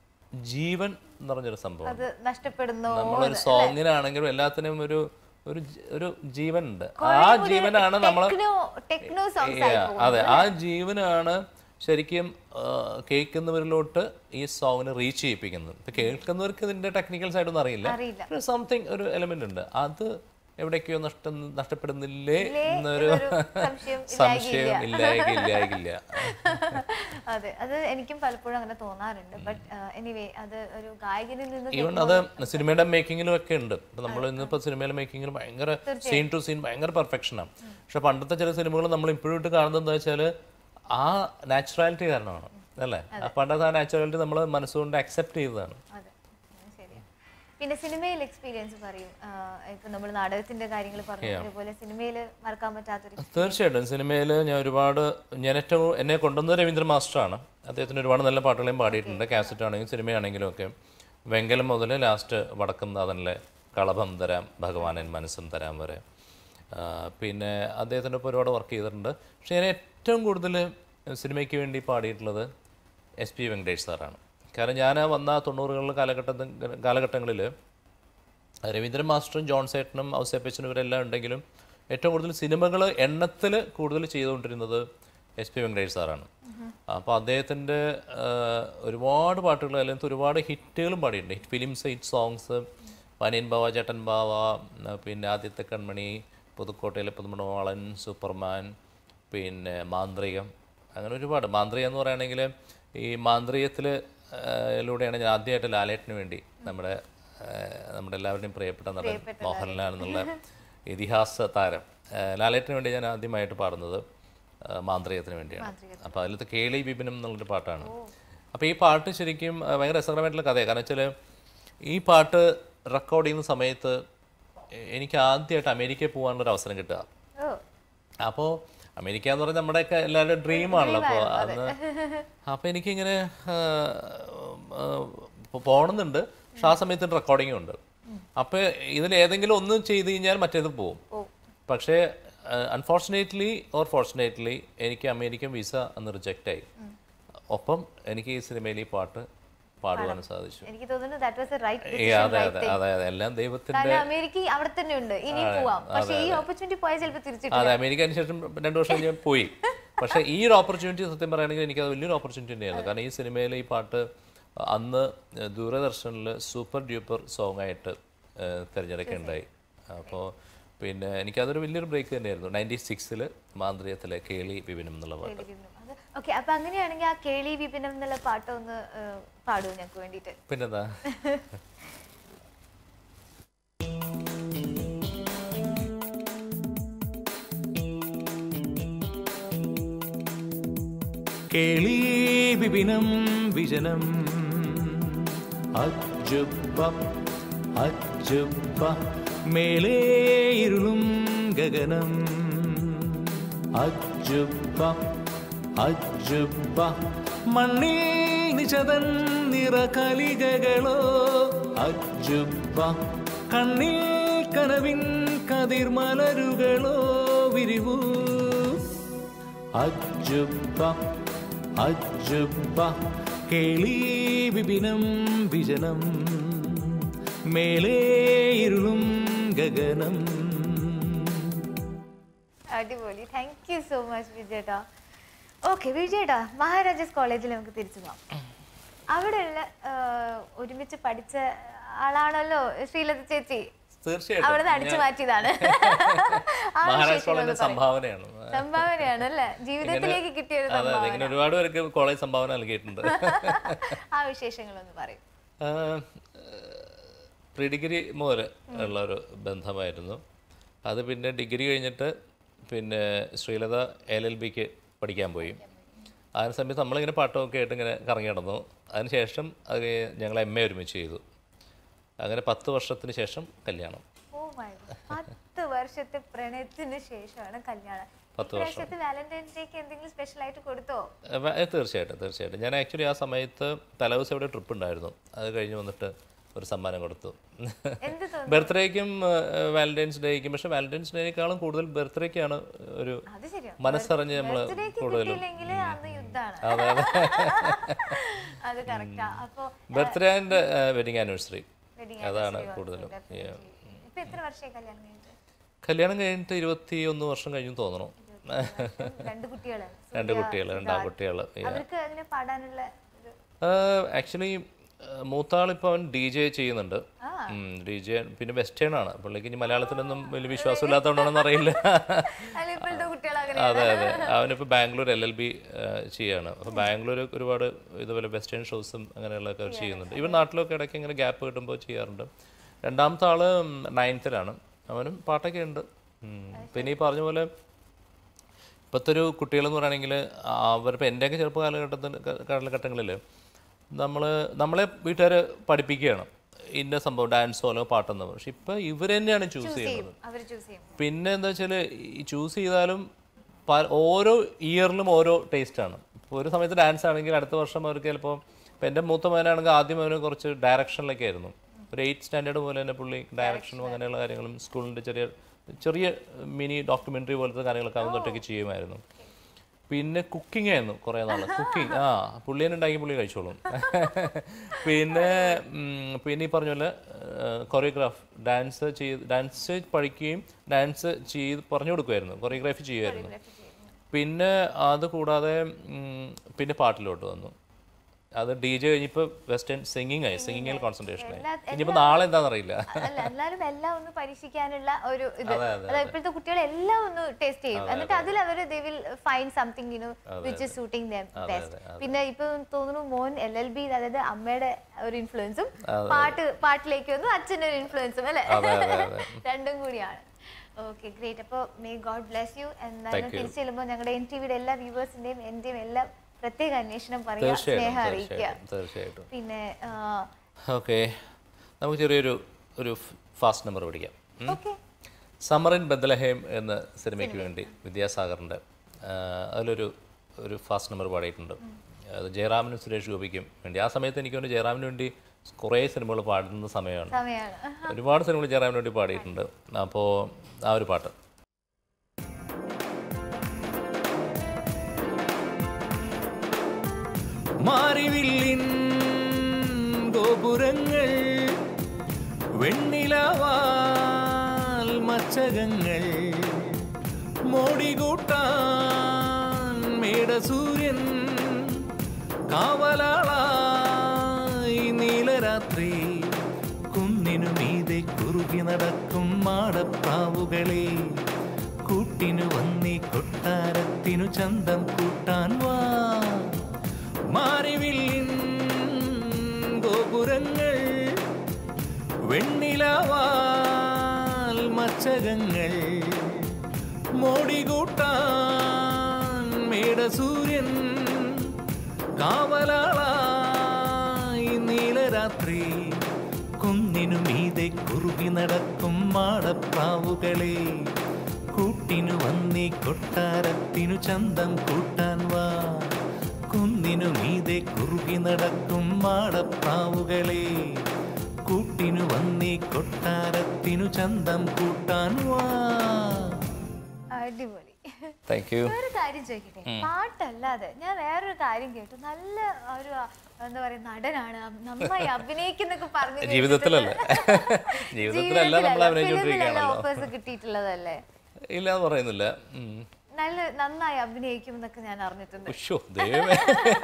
ജീവൻ എന്ന് പറഞ്ഞൊരു സംഭവം
അത് നഷ്ടപ്പെടുന്നു
നമ്മളൊരു സോങ്ങിനാണെങ്കിലും എല്ലാത്തിനും ഒരു ഒരു ജ- ഒരു ജീവൻ ഉണ്ട് ആ ജീവനാണ് നമ്മൾ
ടെക്നോ ടെക്നോ സോങ്സ് ആയി പോകും
അതെ ആ ജീവനാണ് ശരിക്കും ആ, കേൾക്കുന്നവരിലോട്ട് ഈ സോങ്ങിനെ റീച്ച് ചെയ്യിപ്പിക്കുന്നത് ഇപ്പൊ കേൾക്കുന്നവർക്ക് ഇതിന്റെ ടെക്നിക്കൽ സൈഡ് ഒന്നും അറിയില്ല
അറിയില്ല
സംതിങ് ഒരു എലമെന്റ് ഉണ്ട് അത് എവിടേക്കോ നഷ്ട നഷ്ടപ്പെടുന്നില്ലേ എന്നൊരു
എന്നൊരു സംശയം
സംശയം ഇല്ലായിക ഇല്ലായികില്ല
അതെ അത് എനിക്കും പലപ്പോഴും അങ്ങനെ തോന്നാറുണ്ട് ബട്ട് എനിവേ അത് ഒരു ഗായകനിൽ നിന്ന്
ഈവൻ അത് സിനിമയുടെ മേക്കിങ്ങിലും ഒക്കെ ഉണ്ട് ഇപ്പൊ നമ്മൾ ഇന്നിപ്പോ സിനിമയിലെ മേക്കിങ്ങിൽ ഭയങ്കര സീൻ ടു സീൻ ഭയങ്കര പെർഫെക്ഷനാണ് പക്ഷെ പണ്ടത്തെ ചില സിനിമകൾ നമ്മൾ ഇപ്പോഴും ഇട്ട് കാണുന്നത് എന്താ വെച്ചാൽ ആ നാച്ചുറാലിറ്റി കാരണമാണ് അല്ലേ ആ പണ്ടത്തെ ആ നാച്ചുറാലിറ്റി നമ്മൾ മനസ്സുകൊണ്ട് അക്സെപ്റ്റ് ചെയ്തതാണ്
അതെ ഉം, ശരിയാ പിന്നെ സിനിമയിൽ എക്സ്പീരിയൻസ് പറയും ഇപ്പൊ നമ്മൾ നാടകത്തിന്റെ കാര്യങ്ങൾ പറഞ്ഞു അതുപോലെ സിനിമയിൽ മറക്കാൻ പറ്റാത്തൊരു
തീർച്ചയായിട്ടും സിനിമയിൽ ഞാൻ ഒരുപാട് ഞാൻ ഏറ്റവും എന്നെ കൊണ്ടുവന്നത് രവീന്ദ്ര മാസ്റ്ററാണ് അദ്ദേഹത്തിന് ഒരുപാട് നല്ല പാട്ടുകളെയും പാടിയിട്ടുണ്ട് കാസറ്റ് ആണെങ്കിലും സിനിമയാണെങ്കിലും ഒക്കെ വെങ്കലം മുതൽ ലാസ്റ്റ് വടക്കും നാഥനിലെ കളഭം തരാം ഭഗവാനൻ മനസ്സും തരാം വരെ ആ, പിന്നെ അദ്ദേഹത്തിൻ്റെ ഒപ്പം ഒരുപാട് വർക്ക് ചെയ്തിട്ടുണ്ട് പക്ഷേ ഞാൻ ഏറ്റവും കൂടുതൽ സിനിമയ്ക്ക് വേണ്ടി പാടിയിട്ടുള്ളത് എസ് പി വെങ്കടേഷ് സാറാണ് കാരണം ഞാൻ വന്ന തൊണ്ണൂറുകളിൽ കാലഘട്ടത്തിൽ കാലഘട്ടങ്ങളിൽ രവീന്ദ്രൻ മാസ്റ്ററും ജോൺ സേട്ടനും ഔസേപ്പച്ചനും ഇവരെല്ലാം ഉണ്ടെങ്കിലും ഏറ്റവും കൂടുതൽ സിനിമകൾ എണ്ണത്തിൽ കൂടുതൽ ചെയ്തുകൊണ്ടിരുന്നത് എസ് പി വെങ്കടേഷ് സാറാണ് അപ്പോൾ അദ്ദേഹത്തിൻ്റെ ഒരുപാട് പാട്ടുകൾ അല്ലെങ്കിൽ ഒരുപാട് ഹിറ്റുകളും പാടിയിട്ടുണ്ട് ഹിറ്റ് ഫിലിംസ് ഹിറ്റ് സോങ്സ് പനിയൻ ബാവ ചേട്ടൻ ബാവ ആ, പിന്നെ ആദ്യത്തെ കൺമണി പുതുക്കോട്ടയിലെ പുതുമണവാളൻ സൂപ്പർമാൻ പിന്നെ മാന്ത്രികം അങ്ങനെ ഒരുപാട് മാന്ത്രികം എന്ന് പറയുകയാണെങ്കിൽ ഈ മാന്ത്രികത്തിൽ ലൂടെയാണ് ഞാൻ ആദ്യമായിട്ട് ലാലേട്ടന് വേണ്ടി നമ്മുടെ ആ, നമ്മുടെ എല്ലാവരുടെയും പ്രിയപ്പെട്ട നടൻ മോഹൻലാൽ എന്നുള്ള ഇതിഹാസ താരം ആ, ലാലേട്ടന് വേണ്ടി ഞാൻ ആദ്യമായിട്ട് പാടുന്നത് ആ, മാന്ത്രികത്തിന് വേണ്ടിയാണ് അപ്പോൾ അതിലത്തെ കേളി വിപിനം എന്നുള്ളൊരു പാട്ടാണ് അപ്പോൾ ഈ പാട്ട് ശരിക്കും ആ, ഭയങ്കര രസകരമായിട്ടുള്ള കഥയാണ് കാരണം വെച്ചാൽ ഈ പാട്ട് റെക്കോർഡ് ചെയ്യുന്ന സമയത്ത് എ- എനിക്ക് ആദ്യമായിട്ട് അമേരിക്കയിൽ പോകാനുള്ളൊരു അവസരം കിട്ടുക
ഓ
അപ്പോൾ അമേരിക്ക എന്ന് പറഞ്ഞാൽ നമ്മുടെയൊക്കെ എല്ലാവരുടെയും ഡ്രീമാണല്ലോ അപ്പോൾ അന്ന് അപ്പോൾ എനിക്കിങ്ങനെ ആ, ആ, ഇപ്പൊ പോകണമെന്നുണ്ട് പക്ഷെ ആ സമയത്ത് റെക്കോർഡിംഗ് ഉണ്ട് അപ്പോൾ ഇതിൽ ഏതെങ്കിലും ഒന്ന് ചെയ്ത് കഴിഞ്ഞാൽ മറ്റേത് പോകും പക്ഷേ അൺഫോർച്ചുനേറ്റ്ലി ഓർ ഫോർച്ചുനേറ്റ്ലി എനിക്ക് അമേരിക്കൻ വിസ അന്ന് റിജക്റ്റ് ആയി ഒപ്പം എനിക്ക് ഈ സിനിമയിൽ ഈ പാട്ട് പാടുവാനും സാധിച്ചു
എനിക്ക് തോന്നുന്നു ദാറ്റ് വാസ് എ റൈറ്റ്
ഏ, അതെ അതെ അതെ അതെ എല്ലാം ദൈവത്തിന്റെ
കാരണം അമേരിക്ക അവിടെ തന്നെ ഉണ്ട് ഇനി പോവാം പക്ഷെ ഈ ഓപ്പർച്യൂണിറ്റി പോയാൽ ചിലപ്പോൾ തിരിച്ചിട്ട്
അതെ അമേരിക്കന് ശേഷം രണ്ടു വർഷം ഞാൻ പോയി പക്ഷേ ഈ ഒരു ഓപ്പർച്യൂണിറ്റി സത്യം പറയുകയാണെങ്കിൽ എനിക്കത് വലിയൊരു ഓപ്പർച്യൂണിറ്റി തന്നെയായിരുന്നു കാരണം ഈ സിനിമയിൽ ഈ പാട്ട് അന്ന് ദൂരദർശനിൽ സൂപ്പർ ഡ്യൂപ്പർ സോങ് ആയിട്ട് ഏഹ്, തിരഞ്ഞെടുക്കുകയുണ്ടായി അപ്പോൾ പിന്നെ എനിക്കതൊരു വലിയൊരു ബ്രേക്ക് തന്നെയായിരുന്നു നയൻറ്റി സിക്സിൽ മാന്ത്രികത്തിലെ കേളി വിപിനം എന്നുള്ള പാട്ട്
ഓക്കെ അപ്പൊ അങ്ങനെയാണെങ്കിൽ ആ കേളി വിപിനം എന്നുള്ള പാട്ട് ഒന്ന് ഏഹ്, പാടുമോ ഞങ്ങൾക്ക് വേണ്ടിയിട്ട്
പിന്നെന്താ
കേളി വിപിനം വിജനം അജുബ അജുബ മേലേ ഇരുളും ഗഗനം അജുബ അജുബ മണ്ണിൽ നിശതൻ നിറകലികകളോ അജുബ കണ്ണിൽ കനവിൻ കതിർമലരുകളോ വിരിവൂ അജുബ അജുബ കേളി വിപിനം വിജനം മേലേ ഇരുളും ഗഗനം
അടിപൊളി താങ്ക് യു സോ മച്ച് വിജയേട്ടാ ഓക്കെ വിജയേട്ടാ മഹാരാജാസ് കോളേജിൽ നമുക്ക് തിരിച്ചു പോവാം അവിടെയുള്ള ഏഹ്, ഒരുമിച്ച് പഠിച്ച ആളാണല്ലോ ശ്രീലത ചേച്ചി
തീർച്ചയായിട്ടും
അവിടെ നിന്ന് അടിച്ചു മാറ്റിയതാണ് ആ
മഹാരാഷ്ട്ര
വിശേഷങ്ങളൊന്ന്
കോളേജിന്റെ
പറയൂ.
സംഭാവനയാണ്
സംഭാവനയാണ് അല്ലേ ജീവിതത്തിലേക്ക് കിട്ടിയ ഒരു
അതെ അതെ
സംഭാവന
ഇങ്ങനെ ഒരുപാട് പേർക്ക് കോളേജ് സംഭാവന നൽകിയിട്ടുണ്ട്
ആ വിശേഷങ്ങളൊന്ന് പറയും
പ്രീ ഡിഗ്രി മുതൽ ഉള്ള ഒരു ബന്ധമായിരുന്നു അത് പിന്നെ ഡിഗ്രി കഴിഞ്ഞിട്ട് പിന്നെ ശ്രീലത എൽ എൽ ബിക്ക് പഠിക്കാൻ പോയി ആ ഒരു സമയത്ത് നമ്മളിങ്ങനെ പാട്ടമൊക്കെ ആയിട്ട് ഇങ്ങനെ കറങ്ങി നടന്നു അതിനുശേഷം അത് ഞങ്ങൾ എം എ ഒരുമിച്ച് ചെയ്തു അങ്ങനെ പത്ത് വർഷത്തിന് ശേഷം കല്യാണം
ഓ മൈ പത്ത് വർഷത്തെ പ്രണയത്തിന് ശേഷമാണ് കല്യാണം
പത്ത്
ഇപ്രാവശ്യത്തെ വാലന്റൈൻസ് ഡേക്ക് എന്തെങ്കിലും സ്പെഷ്യൽ ആയിട്ട് കൊടുത്തോ
ഏ, ഏ, തീർച്ചയായിട്ടും തീർച്ചയായിട്ടും ഞാൻ ആക്ച്വലി ആ സമയത്ത് തലേദിവസം ഇവിടെ ട്രിപ്പ് ഉണ്ടായിരുന്നു അത് കഴിഞ്ഞ് വന്നിട്ട് ഒരു സമ്മാനം കൊടുത്തു
എന്ത് തോന്നുന്നു
ബർത്ത്ഡേക്കും വാലന്റൈൻസ് ഡേക്കും പക്ഷെ വാലന്റൈൻസ് ഡേക്കാളും കൂടുതൽ ബർത്ത്ഡേക്കാണ് ഒരു
അത് ശരിയാ
മനസ്സറിഞ്ഞ് നമ്മൾ
ബർത്ത്ഡേക്ക്
കൂടുതലും
കിട്ടിയില്ലെങ്കിൽ അന്ന് യുദ്ധാണ്
അതെ അതെ
അത് കറക്റ്റാ അപ്പൊ
birthday and wedding anniversary
wedding
അതാണ്
anniversary
കൂടുതലും
definitely.
Yeah.
ഇപ്പൊ എത്ര വർഷമായി കല്യാണം കഴിഞ്ഞിട്ട്
കല്യാണം കഴിഞ്ഞിട്ട് ഇരുപത്തി ഒന്ന് വർഷം കഴിഞ്ഞു തോന്നണം
രണ്ട് കുട്ടികള്
രണ്ട് കുട്ടികൾ രണ്ടാം കുട്ടികൾ
അവർക്ക് അങ്ങനെ പാടാനുള്ള ഒരു
ആക്ച്വലി മൂത്താൾ ഇപ്പോൾ അവൻ ഡി ജെ ചെയ്യുന്നുണ്ട്
ആ.
ഡി ജെ പിന്നെ വെസ്റ്റേൺ ആണ് പുള്ളിക്ക് ഇനി മലയാളത്തിലൊന്നും വലിയ വിശ്വാസം ഇല്ലാത്തതുകൊണ്ടാണെന്ന് അറിയില്ല
അല്ല ഇപ്പോഴത്തെ കുട്ടികൾ അങ്ങനെ
അതെ അതെ അവനിപ്പോൾ ബാംഗ്ലൂർ എൽ എൽ ബി ചെയ്യാണ് അപ്പോൾ ബാംഗ്ലൂർ ഒരുപാട് ഇതുപോലെ വെസ്റ്റേൺ ഷോസും അങ്ങനെയുള്ളതൊക്കെ അവർ ചെയ്യുന്നുണ്ട് ഇവൻ നാട്ടിലൊക്കെ ഇടയ്ക്ക് ഇങ്ങനെ ഗ്യാപ്പ് കിട്ടുമ്പോൾ ചെയ്യാറുണ്ട് രണ്ടാമത്തെ ആള് നയൻത്തിലാണ് അവനും പാട്ടൊക്കെ ഉണ്ട് ഉം. പിന്നെ ഈ പറഞ്ഞ പോലെ ഇപ്പോഴത്തെ ഒരു കുട്ടികളെന്ന് പറയുകയാണെങ്കിൽ അവരിപ്പോൾ എൻ്റെയൊക്കെ ചെറുപ്പ കാലഘട്ടത്തിൽ കാലഘട്ടങ്ങളിൽ നമ്മൾ നമ്മളെ വീട്ടുകാർ പഠിപ്പിക്കുകയാണ് ഇന്ന സംഭവം ഡാൻസോ അല്ലെങ്കിൽ പാട്ടെന്നോ പക്ഷെ ഇപ്പം ഇവർ തന്നെയാണ് ചൂസ് ചെയ്യുന്നത്
അവര് ചൂസ് ചെയ്യും
പിന്നെ എന്താ വെച്ചാൽ ഈ ചൂസ് ചെയ്താലും പ- ഓരോ ഇയറിലും ഓരോ ടേസ്റ്റാണ് ഇപ്പോൾ ഒരു സമയത്ത് ഡാൻസ് ആണെങ്കിൽ അടുത്ത വർഷം അവർക്ക് ചിലപ്പോൾ ഇപ്പം എൻ്റെ മൂത്ത മകനാണെങ്കിൽ ആദ്യം അവന് കുറച്ച് ഡയറക്ഷനിലൊക്കെ ആയിരുന്നു ഒരു എയ്റ്റ് സ്റ്റാൻഡേർഡ് പോലെ തന്നെ പുള്ളി ഡയറക്ഷനും അങ്ങനെയുള്ള കാര്യങ്ങളും സ്കൂളിൻ്റെ ചെറിയ ചെറിയ മിനി ഡോക്യുമെൻ്ററി പോലത്തെ കാര്യങ്ങളൊക്കെ അവൻ തൊട്ടൊക്കെ ചെയ്യുമായിരുന്നു പിന്നെ കുക്കിംഗ് ആയിരുന്നു കുറേ നാൾ കുക്കിംഗ് ആ പുള്ളി തന്നെ ഉണ്ടാക്കി പുള്ളി കഴിച്ചോളും പിന്നെ ഉം, പിന്നെ ഈ പറഞ്ഞ പോലെ കൊറിയോഗ്രാഫ് ഡാൻസ് ചെയ്ത് ഡാൻസ് പഠിക്കുകയും ഡാൻസ് ചെയ്ത് പറഞ്ഞു കൊടുക്കുമായിരുന്നു കൊറിയോഗ്രാഫി ചെയ്യുമായിരുന്നു പിന്നെ അത് കൂടാതെ ഉം, പിന്നെ പാട്ടിലോട്ട് വന്നു അത് ഡി ജെ കഴിഞ്ഞപ്പോൾ വെസ്റ്റേൺ സിംഗിങ് ആയി സിംഗിങ്ങിൽ കോൺസെൻട്രേഷൻ ആയി
എല്ലാ-
ഇനിയിപ്പോൾ നാളെ എന്താണെന്നറിയില്ല
അല്ല എന്നാലും എല്ലാം ഒന്ന് പരീക്ഷിക്കാനുള്ള ഒരു ഇത്
അതെ, അതെ,
അതായത് ഇപ്പോഴത്തെ കുട്ടികൾ എല്ലാം ഒന്ന് ടേസ്റ്റ് ചെയ്യും എന്നിട്ട് അതിൽ അവർ they will find something you know which is suiting them best പിന്നെ ഇപ്പൊ തോന്നുന്നു മോൻ എൽ എൽ ബി അതായത് അമ്മയുടെ ഒരു ഇൻഫ്ലുവൻസും പാട്ട് പാട്ടിലേക്ക് വന്നു അച്ഛൻ്റെ ഒരു ഇൻഫ്ലുവൻസും അല്ലെ
അതെ, അതെ, അതെ.
രണ്ടും കൂടിയാണ് ഓക്കെ ഗ്രേറ്റ് അപ്പോൾ മേ ഗോഡ് ബ്ലെസ് യു എന്നാലും
Thank you.
തിരിച്ചു ചെല്ലുമ്പോൾ ഞങ്ങളുടെ എൻ ടി വിയുടെ എല്ലാ വ്യൂവേഴ്സിന്റെയും എന്റെയും എല്ലാം പ്രത്യേക അന്വേഷണം പറയുക സ്നേഹം
തീർച്ചയായിട്ടും
അറിയിക്കുക
തീർച്ചയായിട്ടും തീർച്ചയായിട്ടും
പിന്നെ
ഓക്കെ നമുക്ക് ചെറിയൊരു ഒരു ഫാസ്റ്റ് നമ്പർ പിടിക്കാം ഉം?
ഓക്കെ
സമ്മർ ഇൻ ബദലഹേം എന്ന സിനിമയ്ക്ക് വേണ്ടി വിദ്യാസാഗറിൻ്റെ അതിലൊരു ഒരു ഫാസ്റ്റ് നമ്പർ പാടിയിട്ടുണ്ട് അത് ജയറാമിനും സുരേഷ് ഗോപിക്കും വേണ്ടി ആ സമയത്ത് എനിക്ക് തോന്നുന്നു ജയറാമിന് വേണ്ടി കുറേ സിനിമകൾ പാടുന്ന സമയമാണ്
സമയമാണ്
ഒരുപാട് സിനിമകൾ ജയറാമിന് വേണ്ടി പാടിയിട്ടുണ്ട് അപ്പോൾ ആ ഒരു പാട്ട്
മാറിവില്ലിൻ ഗോപുരങ്ങൾ വെണ്ണിലവാൽ മച്ചകങ്ങൾ മോടികൂട്ടാൻ മേടസൂര്യൻ കാവലാളായി നീലരാത്രി കുന്നിനു മീതെ കുറുകി നടക്കും മാടപ്രാവുകളെ കൂട്ടിനു വന്നി കൊട്ടാരത്തിനു ചന്തം കൂട്ടാൻ വാ മാറിവില്ലിൻ ഗോപുരങ്ങൾ വെണ്ണിലവാൽ മച്ചകങ്ങൾ മോടികൂട്ടാൻ മേടസൂര്യൻ കാവലാളായി നീലരാത്രി കുന്നിനു മീതെ കുറുകി നടക്കും മാടപ്രാവുകളെ കൂട്ടിനു വന്നി കൊട്ടാരത്തിനു ചന്തം കൂട്ടാൻ വാ കുന്നിനു മീതെ കുറുകി നടക്കും മാടപ്രാവുകളെ കൂട്ടിനു വന്നി കൊട്ടാരത്തിനു ചന്തം കൂട്ടാൻ വാ
അടിപൊളി
താങ്ക് യു
വേറെ കാര്യം ചോദിക്കട്ടെ പാട്ടല്ലാതെ ഞാൻ വേറൊരു കാര്യം കേട്ടു നല്ല ഒരു എന്താ പറയാ നടനാണ് നന്നായി അഭിനയിക്കുന്നൊക്കെ പറഞ്ഞു
ജീവിതത്തിലല്ല ജീവിതത്തിലല്ല നമ്മൾ അഭിനയിച്ചുകൊണ്ടിരിക്കുകയാണല്ലോ
ഓഫേഴ്സ് കിട്ടിയിട്ടുള്ളതല്ലേ
ഇല്ല എന്ന് പറയുന്നില്ല ഉം.
നല്ല നന്നായി അഭിനയിക്കും എന്നൊക്കെ ഞാൻ അറിഞ്ഞിട്ടുണ്ട്
ഉശ്ശോ, ദൈവമേ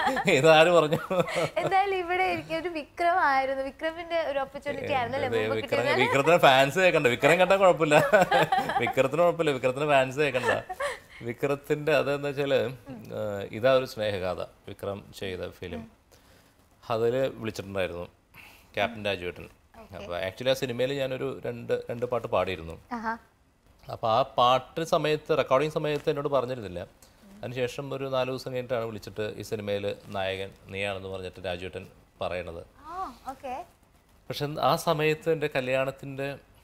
ഇതാര് പറഞ്ഞു
എന്തായാലും ഇവിടെ എനിക്ക് ഒരു വിക്രമായിരുന്നു വിക്രമിന്റെ ഒരു ഓപ്പർച്യൂണിറ്റി ആയിരുന്നല്ലേ
ദേ,
മുമ്പ്
വിക്രം
കിട്ടിയത്
വിക്രത്തിന് ഫാൻസ് കേൾക്കണ്ട വിക്രം കണ്ടാൽ കുഴപ്പമില്ല വിക്രത്തിന് കുഴപ്പമില്ല വിക്രത്തിന് ഫാൻസ് കേൾക്കണ്ട വിക്രത്തിന്റെ അതെന്താ വെച്ചാല് ഏഹ്, ഇതാ ഒരു സ്നേഹഗാഥ വിക്രം ചെയ്ത ഫിലിം അതിൽ വിളിച്ചിട്ടുണ്ടായിരുന്നു ക്യാപ്റ്റൻ രാജുവേട്ടൻ അപ്പോൾ ആക്ച്വലി ആ സിനിമയിൽ ഞാനൊരു രണ്ട് രണ്ട് പാട്ട് പാടിയിരുന്നു
ആഹാ
അപ്പോൾ ആ പാട്ട് സമയത്ത് റെക്കോർഡിങ് സമയത്ത് എന്നോട് പറഞ്ഞിരുന്നില്ല അതിനുശേഷം ഒരു നാല് ദിവസം കഴിഞ്ഞിട്ടാണ് വിളിച്ചിട്ട് ഈ സിനിമയിൽ നായകൻ നീയാണെന്ന് പറഞ്ഞിട്ട് രാജുവേട്ടൻ പറയണത്
ആ ഓക്കെ
പക്ഷെ ആ സമയത്ത് എൻ്റെ കല്യാണത്തിൻ്റെ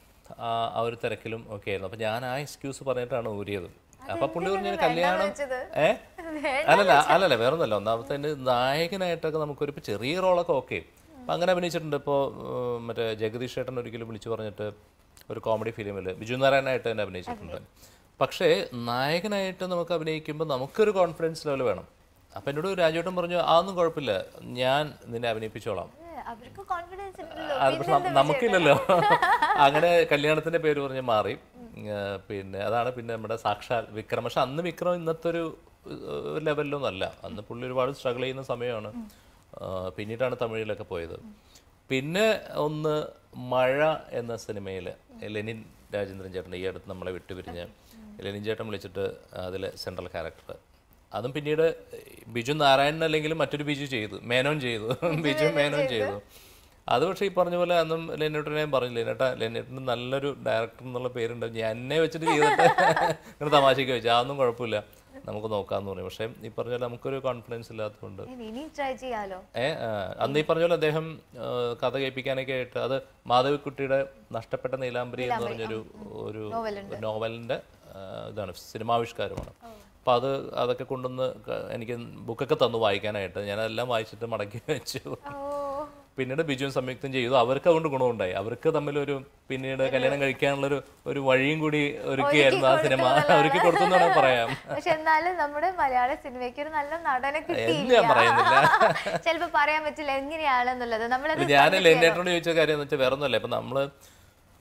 ആ ആ ഒരു തിരക്കിലും ഒക്കെ ആയിരുന്നു അപ്പം ഞാൻ ആ എക്സ്ക്യൂസ് പറഞ്ഞിട്ടാണ് ഊരിയത് അപ്പം പുള്ളി പറഞ്ഞു "ഒരു കല്യാണം
വെച്ചത്?
ഏ അല്ലല്ല അല്ലല്ല വേറെ ഒന്നല്ല ഒന്നാമത്തെ എൻ്റെ നായകനായിട്ടൊക്കെ നമുക്കൊരു ഇപ്പം ചെറിയ റോളൊക്കെ ഓക്കെ അപ്പം അങ്ങനെ അഭിനയിച്ചിട്ടുണ്ട് ഇപ്പോൾ മറ്റേ ജഗദീഷ് ചേട്ടൻ ഒരിക്കലും വിളിച്ചു പറഞ്ഞിട്ട് ഒരു കോമഡി ഫിലിമിൽ ബിജു നാരായണനായിട്ട് തന്നെ അഭിനയിച്ചിട്ടുണ്ട് പക്ഷേ നായകനായിട്ട് നമുക്ക് അഭിനയിക്കുമ്പോൾ നമുക്കൊരു കോൺഫിഡൻസ് ലെവൽ വേണം അപ്പം എന്നോട് രാജുവേട്ടൻ പറഞ്ഞു അതൊന്നും കുഴപ്പമില്ല ഞാൻ നിന്നെ അഭിനയിപ്പിച്ചോളാം
അവർക്ക് കോൺഫിഡൻസ് ഉണ്ടല്ലോ
അത് പക്ഷെ നം- നമുക്കില്ലല്ലോ അങ്ങനെ കല്യാണത്തിന്റെ പേര് പറഞ്ഞ് മാറി ആ, പിന്നെ അതാണ് പിന്നെ നമ്മുടെ സാക്ഷാൽ വിക്രം പക്ഷെ അന്ന് വിക്രം ഇന്നത്തെ ഒരു ഏഹ്, ലെവലിലൊന്നും അല്ല അന്ന് പുള്ളി ഒരുപാട് സ്ട്രഗിൾ ചെയ്യുന്ന സമയമാണ് ആ, പിന്നീടാണ് തമിഴിലൊക്കെ പോയത് പിന്നെ ഒന്ന് മഴ എന്ന സിനിമയിൽ ലെനിൻ രാജേന്ദ്രൻ ചേട്ടൻ ഈ അടുത്ത് നമ്മളെ വിട്ടുപിരിഞ്ഞ് ലെനിൻ ചേട്ടൻ വിളിച്ചിട്ട് അതിൽ സെൻട്രൽ ക്യാരക്ടർ അതും പിന്നീട് ബിജു നാരായണൻ അല്ലെങ്കിലും മറ്റൊരു ബിജു ചെയ്തു മേനോൻ ചെയ്തു ബിജു മേനോൻ ചെയ്തു അത് പക്ഷേ ഈ പറഞ്ഞ പോലെ അന്നും ലെന്നേട്ടനെ ഞാൻ പറഞ്ഞില്ല ലെന്നേട്ടാ ലെന്നേട്ടന് നല്ലൊരു ഡയറക്ടർ എന്നുള്ള പേരുണ്ട് ഞാൻ എന്നെ വെച്ചിട്ട് ചെയ്തിട്ട് ഇങ്ങനെ തമാശയ്ക്ക് വെച്ചു അതൊന്നും കുഴപ്പമില്ല നമുക്ക് നോക്കാമെന്ന് പറഞ്ഞു പക്ഷേ ഈ പറഞ്ഞ പോലെ നമുക്കൊരു കോൺഫിഡൻസ് ഇല്ലാത്തതുകൊണ്ട്
ഇനി ട്രൈ ചെയ്യാലോ
ഏ ആ, അന്ന് ഈ പറഞ്ഞ പോലെ അദ്ദേഹം ആ, കഥ കേൾപ്പിക്കാനൊക്കെ ആയിട്ട് അത് മാധവിക്കുട്ടിയുടെ നഷ്ടപ്പെട്ട നീലാംബരി എന്ന് പറഞ്ഞൊരു ഒരു നോവലിന്റെ ആ, ഇതാണ് സിനിമാവിഷ്കാരമാണ് അപ്പം അത് അതൊക്കെ കൊണ്ടുവന്ന് ക- എനിക്ക് ബുക്കൊക്കെ തന്നു വായിക്കാനായിട്ട് ഞാൻ അതെല്ലാം വായിച്ചിട്ട് മടക്കി വെച്ചു
ഓ
പിന്നീട് ബിജുവും സംയുക്തം ചെയ്തു അവർക്ക് അതുകൊണ്ട് ഗുണമുണ്ടായി അവർക്ക് തമ്മിലൊരു പിന്നീട് കല്യാണം കഴിക്കാനുള്ളൊരു ഒരു വഴിയും കൂടി ഒരുക്കിയായിരുന്നു ആ സിനിമ ഒരുക്കി കൊടുത്തു എന്ന് വേണമെങ്കിൽ പറയാം
പക്ഷെ എന്നാലും നമ്മുടെ മലയാള സിനിമയ്ക്ക് ഒരു നല്ല നടനെ
എന്ന് ഞാൻ
കിട്ടിയില്ല
പറയുന്നില്ല
ചിലപ്പോ പറയാൻ പറ്റില്ല എങ്ങനെയാണെന്നുള്ളത് നമ്മളത്
ഞാൻ ലെന്നേട്ടനോട് ചോദിച്ച കാര്യം എന്ന് വെച്ചാൽ വേറെ ഒന്നുമല്ല ഇപ്പം നമ്മൾ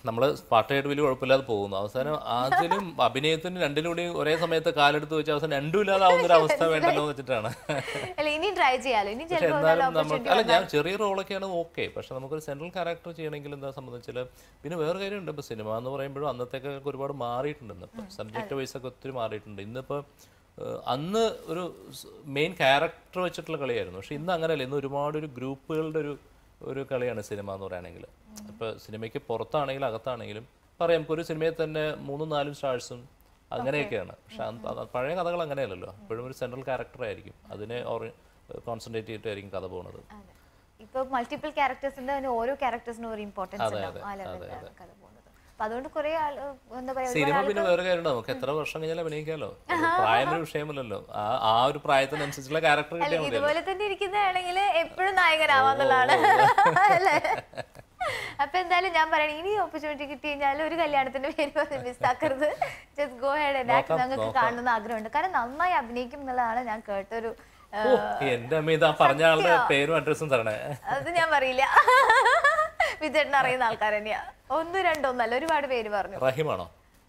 നമ്മൾ പാട്ടായിട്ട് വലിയ കുഴപ്പമില്ലാതെ പോകുന്നു അവസാനം അതിലും അഭിനയത്തിനും രണ്ടിലും കൂടി ഒരേ സമയത്ത് കാലെടുത്ത് വെച്ച് അവസാനം രണ്ടും ഇല്ലാതാവുന്ന ഒരു അവസ്ഥ വേണ്ടല്ലോ എന്ന് വെച്ചിട്ടാണ്
അല്ല ഇനി ട്രൈ ചെയ്യാലോ ഇനി
പക്ഷെ
ചിലപ്പോൾ നല്ല
എന്നാലും നമ്മൾ
ഓപ്പർച്യൂണിറ്റി
അല്ല ഞാൻ ചെറിയ റോളൊക്കെയാണ് ഓക്കെ പക്ഷെ നമുക്കൊരു സെൻട്രൽ ക്യാരക്ടർ ചെയ്യണമെങ്കിൽ എന്താ സംബന്ധിച്ചാൽ പിന്നെ വേറെ കാര്യമുണ്ട് ഇപ്പോൾ സിനിമ എന്ന് പറയുമ്പോഴും അന്നത്തേക്ക് ഒരുപാട് മാറിയിട്ടുണ്ട് ഇന്നിപ്പോൾ സബ്ജക്റ്റ് വൈസ് ഒക്കെ ഒത്തിരി മാറിയിട്ടുണ്ട് ഇന്നിപ്പോൾ ഏഹ്, അന്ന് ഒരു മെയിൻ ക്യാരക്ടർ വെച്ചിട്ടുള്ള കളിയായിരുന്നു പക്ഷെ ഇന്ന് അങ്ങനെയല്ല ഇന്ന് ഒരുപാട് ഒരു ഗ്രൂപ്പുകളുടെ ഒരു ഒരു കളിയാണ് സിനിമ എന്ന് പറയുകയാണെങ്കിൽ ഇപ്പോൾ സിനിമയ്ക്ക് പുറത്താണെങ്കിലും അകത്താണെങ്കിലും പറയാം നമുക്കൊരു സിനിമയിൽ തന്നെ മൂന്നും നാലും സ്റ്റാഴ്സും അങ്ങനെയൊക്കെയാണ് പക്ഷെ അന്ന് അത് പഴയ കഥകൾ അങ്ങനെയല്ലല്ലോ എപ്പോഴും ഒരു സെൻട്രൽ ക്യാരക്ടർ ആയിരിക്കും അതിനെ കോൺസെൻട്രേറ്റ് ചെയ്തിട്ടായിരിക്കും കഥ പോകുന്നത്
അതെ. ഇപ്പൊ മൾട്ടിപ്പിൾ ക്യാരക്ടേഴ്സിന്റെ അതിന് ഓരോ ക്യാരക്ടേഴ്സിനും ഒരു ഇമ്പോർട്ടൻസ്
അതെ,
ഉണ്ടാവും
അതെ,
ആ ലെവലിലാണ് കഥ പോകുന്നത് അപ്പൊ അതുകൊണ്ട് കുറെ ആൾ എന്താ പറയാ
സിനിമ പിന്നെ വേറെ കാര്യമുണ്ട് നമുക്ക് എത്ര വർഷം കഴിഞ്ഞാൽ അഭിനയിക്കാമല്ലോ അത് പ്രായം ഒരു വിഷയമല്ലല്ലോ ആ ആ ഒരു പ്രായത്തിനനുസരിച്ചുള്ള ക്യാരക്ടർ
അല്ല
കിട്ടിയാൽ മതി
ഇതുപോലെ തന്നെ ഇരിക്കുന്നതാണെങ്കിൽ എപ്പോഴും നായകനാവാന്നുള്ളതാണ് അല്ലേ അപ്പൊ എന്തായാലും ഞാൻ പറയണേ ഇനി ഓപ്പർച്യൂണിറ്റി കിട്ടി കഴിഞ്ഞാൽ ഒരു കല്യാണത്തിന്റെ പേര് മിസ്സാക്കരുത് just go ahead and act ഞങ്ങൾക്ക് കാണണമെന്ന് ആഗ്രഹമുണ്ട് കാരണം നന്നായി അഭിനയിക്കും എന്നുള്ളതാണ് ഞാൻ കേട്ടൊരു ആ,
ഓ എന്റെ അമ്മ ഇതാ പറഞ്ഞ ആളുടെ പേരും അഡ്രസ്സും തരണേ
അത് ഞാൻ പറയില്ല വിജയേട്ടൻ അറിയുന്ന ആൾക്കാർ തന്നെയാ ഒന്ന് രണ്ടൊന്നല്ല ഒരുപാട് പേര് പറഞ്ഞു
റഹിമാണോ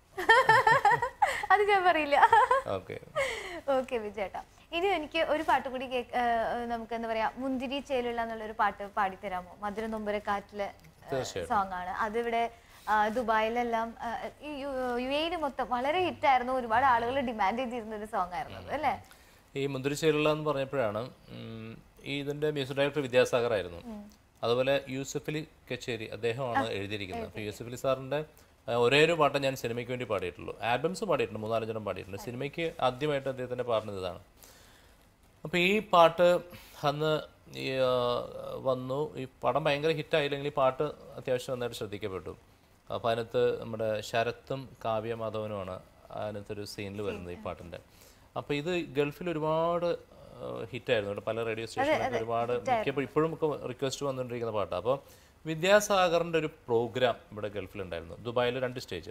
അത് ഞാൻ പറയില്ല
ഓക്കെ
ഓക്കെ വിജയേട്ടാ ഇനി എനിക്ക് ഒരു പാട്ട് കൂടി കേക്ക് ഏഹ് നമുക്ക് എന്താ പറയാ മുന്തിരി ചേലുള്ള എന്നുള്ളൊരു പാട്ട് പാടിത്തരാമോ മധുര നൊമ്പര കാറ്റിലെ
തീർച്ചയായും.
സോങ് ആണ് അതിവിടെ ആ, ദുബായിലെല്ലാം ആ, ഈ യു യു എയിൽ മൊത്തം വളരെ ഹിറ്റായിരുന്നു ഒരുപാട് ആളുകൾ ഡിമാൻഡ് ചെയ്തിരുന്ന ഒരു സോങ് ആയിരുന്നു അത് അല്ലേ
ഈ മുന്തിരിച്ചേലുള്ള എന്ന് പറഞ്ഞപ്പോഴാണ് ഉം, ഈ ഇതിന്റെ മ്യൂസിക് ഡയറക്ടർ വിദ്യാസാഗർ ആയിരുന്നു അതുപോലെ യൂസഫലി കച്ചേരി അദ്ദേഹമാണ് എഴുതിയിരിക്കുന്നത് അപ്പോൾ യൂസഫലി സാറിന്റെ ആ, ഒരേ ഒരു പാട്ട് ഞാൻ സിനിമയ്ക്ക് വേണ്ടി പാടിയിട്ടുള്ളൂ ആൽബംസ് പാടിയിട്ടുണ്ട് മൂന്നാലഞ്ചെണ്ണം പാടിയിട്ടുണ്ട് സിനിമയ്ക്ക് ആദ്യമായിട്ട് അദ്ദേഹത്തിന്റെ പാടുന്നത് ഇതാണ് അപ്പോൾ ഈ പാട്ട് അന്ന് ഈ ആ, വന്നു ഈ പടം ഭയങ്കര ഹിറ്റായില്ലെങ്കിൽ ഈ പാട്ട് അത്യാവശ്യം നന്നായിട്ട് ശ്രദ്ധിക്കപ്പെട്ടു അപ്പോൾ അതിനകത്ത് നമ്മുടെ ശരത്തും കാവ്യ മാധവനുമാണ് അതിനകത്തൊരു സീനിൽ വരുന്നത് ഈ പാട്ടിൻ്റെ അപ്പോൾ ഇത് ഗൾഫിൽ ഒരുപാട് ഹിറ്റായിരുന്നു ഇവിടെ പല റേഡിയോ സ്റ്റേഷനിലൊക്കെ ഒരുപാട് മിക്കപ്പോഴും ഇപ്പോഴും ഒക്കെ റിക്വസ്റ്റ് വന്നുകൊണ്ടിരിക്കുന്ന പാട്ടാണ് അപ്പോൾ വിദ്യാസാഗറിൻ്റെ ഒരു പ്രോഗ്രാം ഇവിടെ ഗൾഫിലുണ്ടായിരുന്നു ദുബായിൽ രണ്ട് സ്റ്റേജ്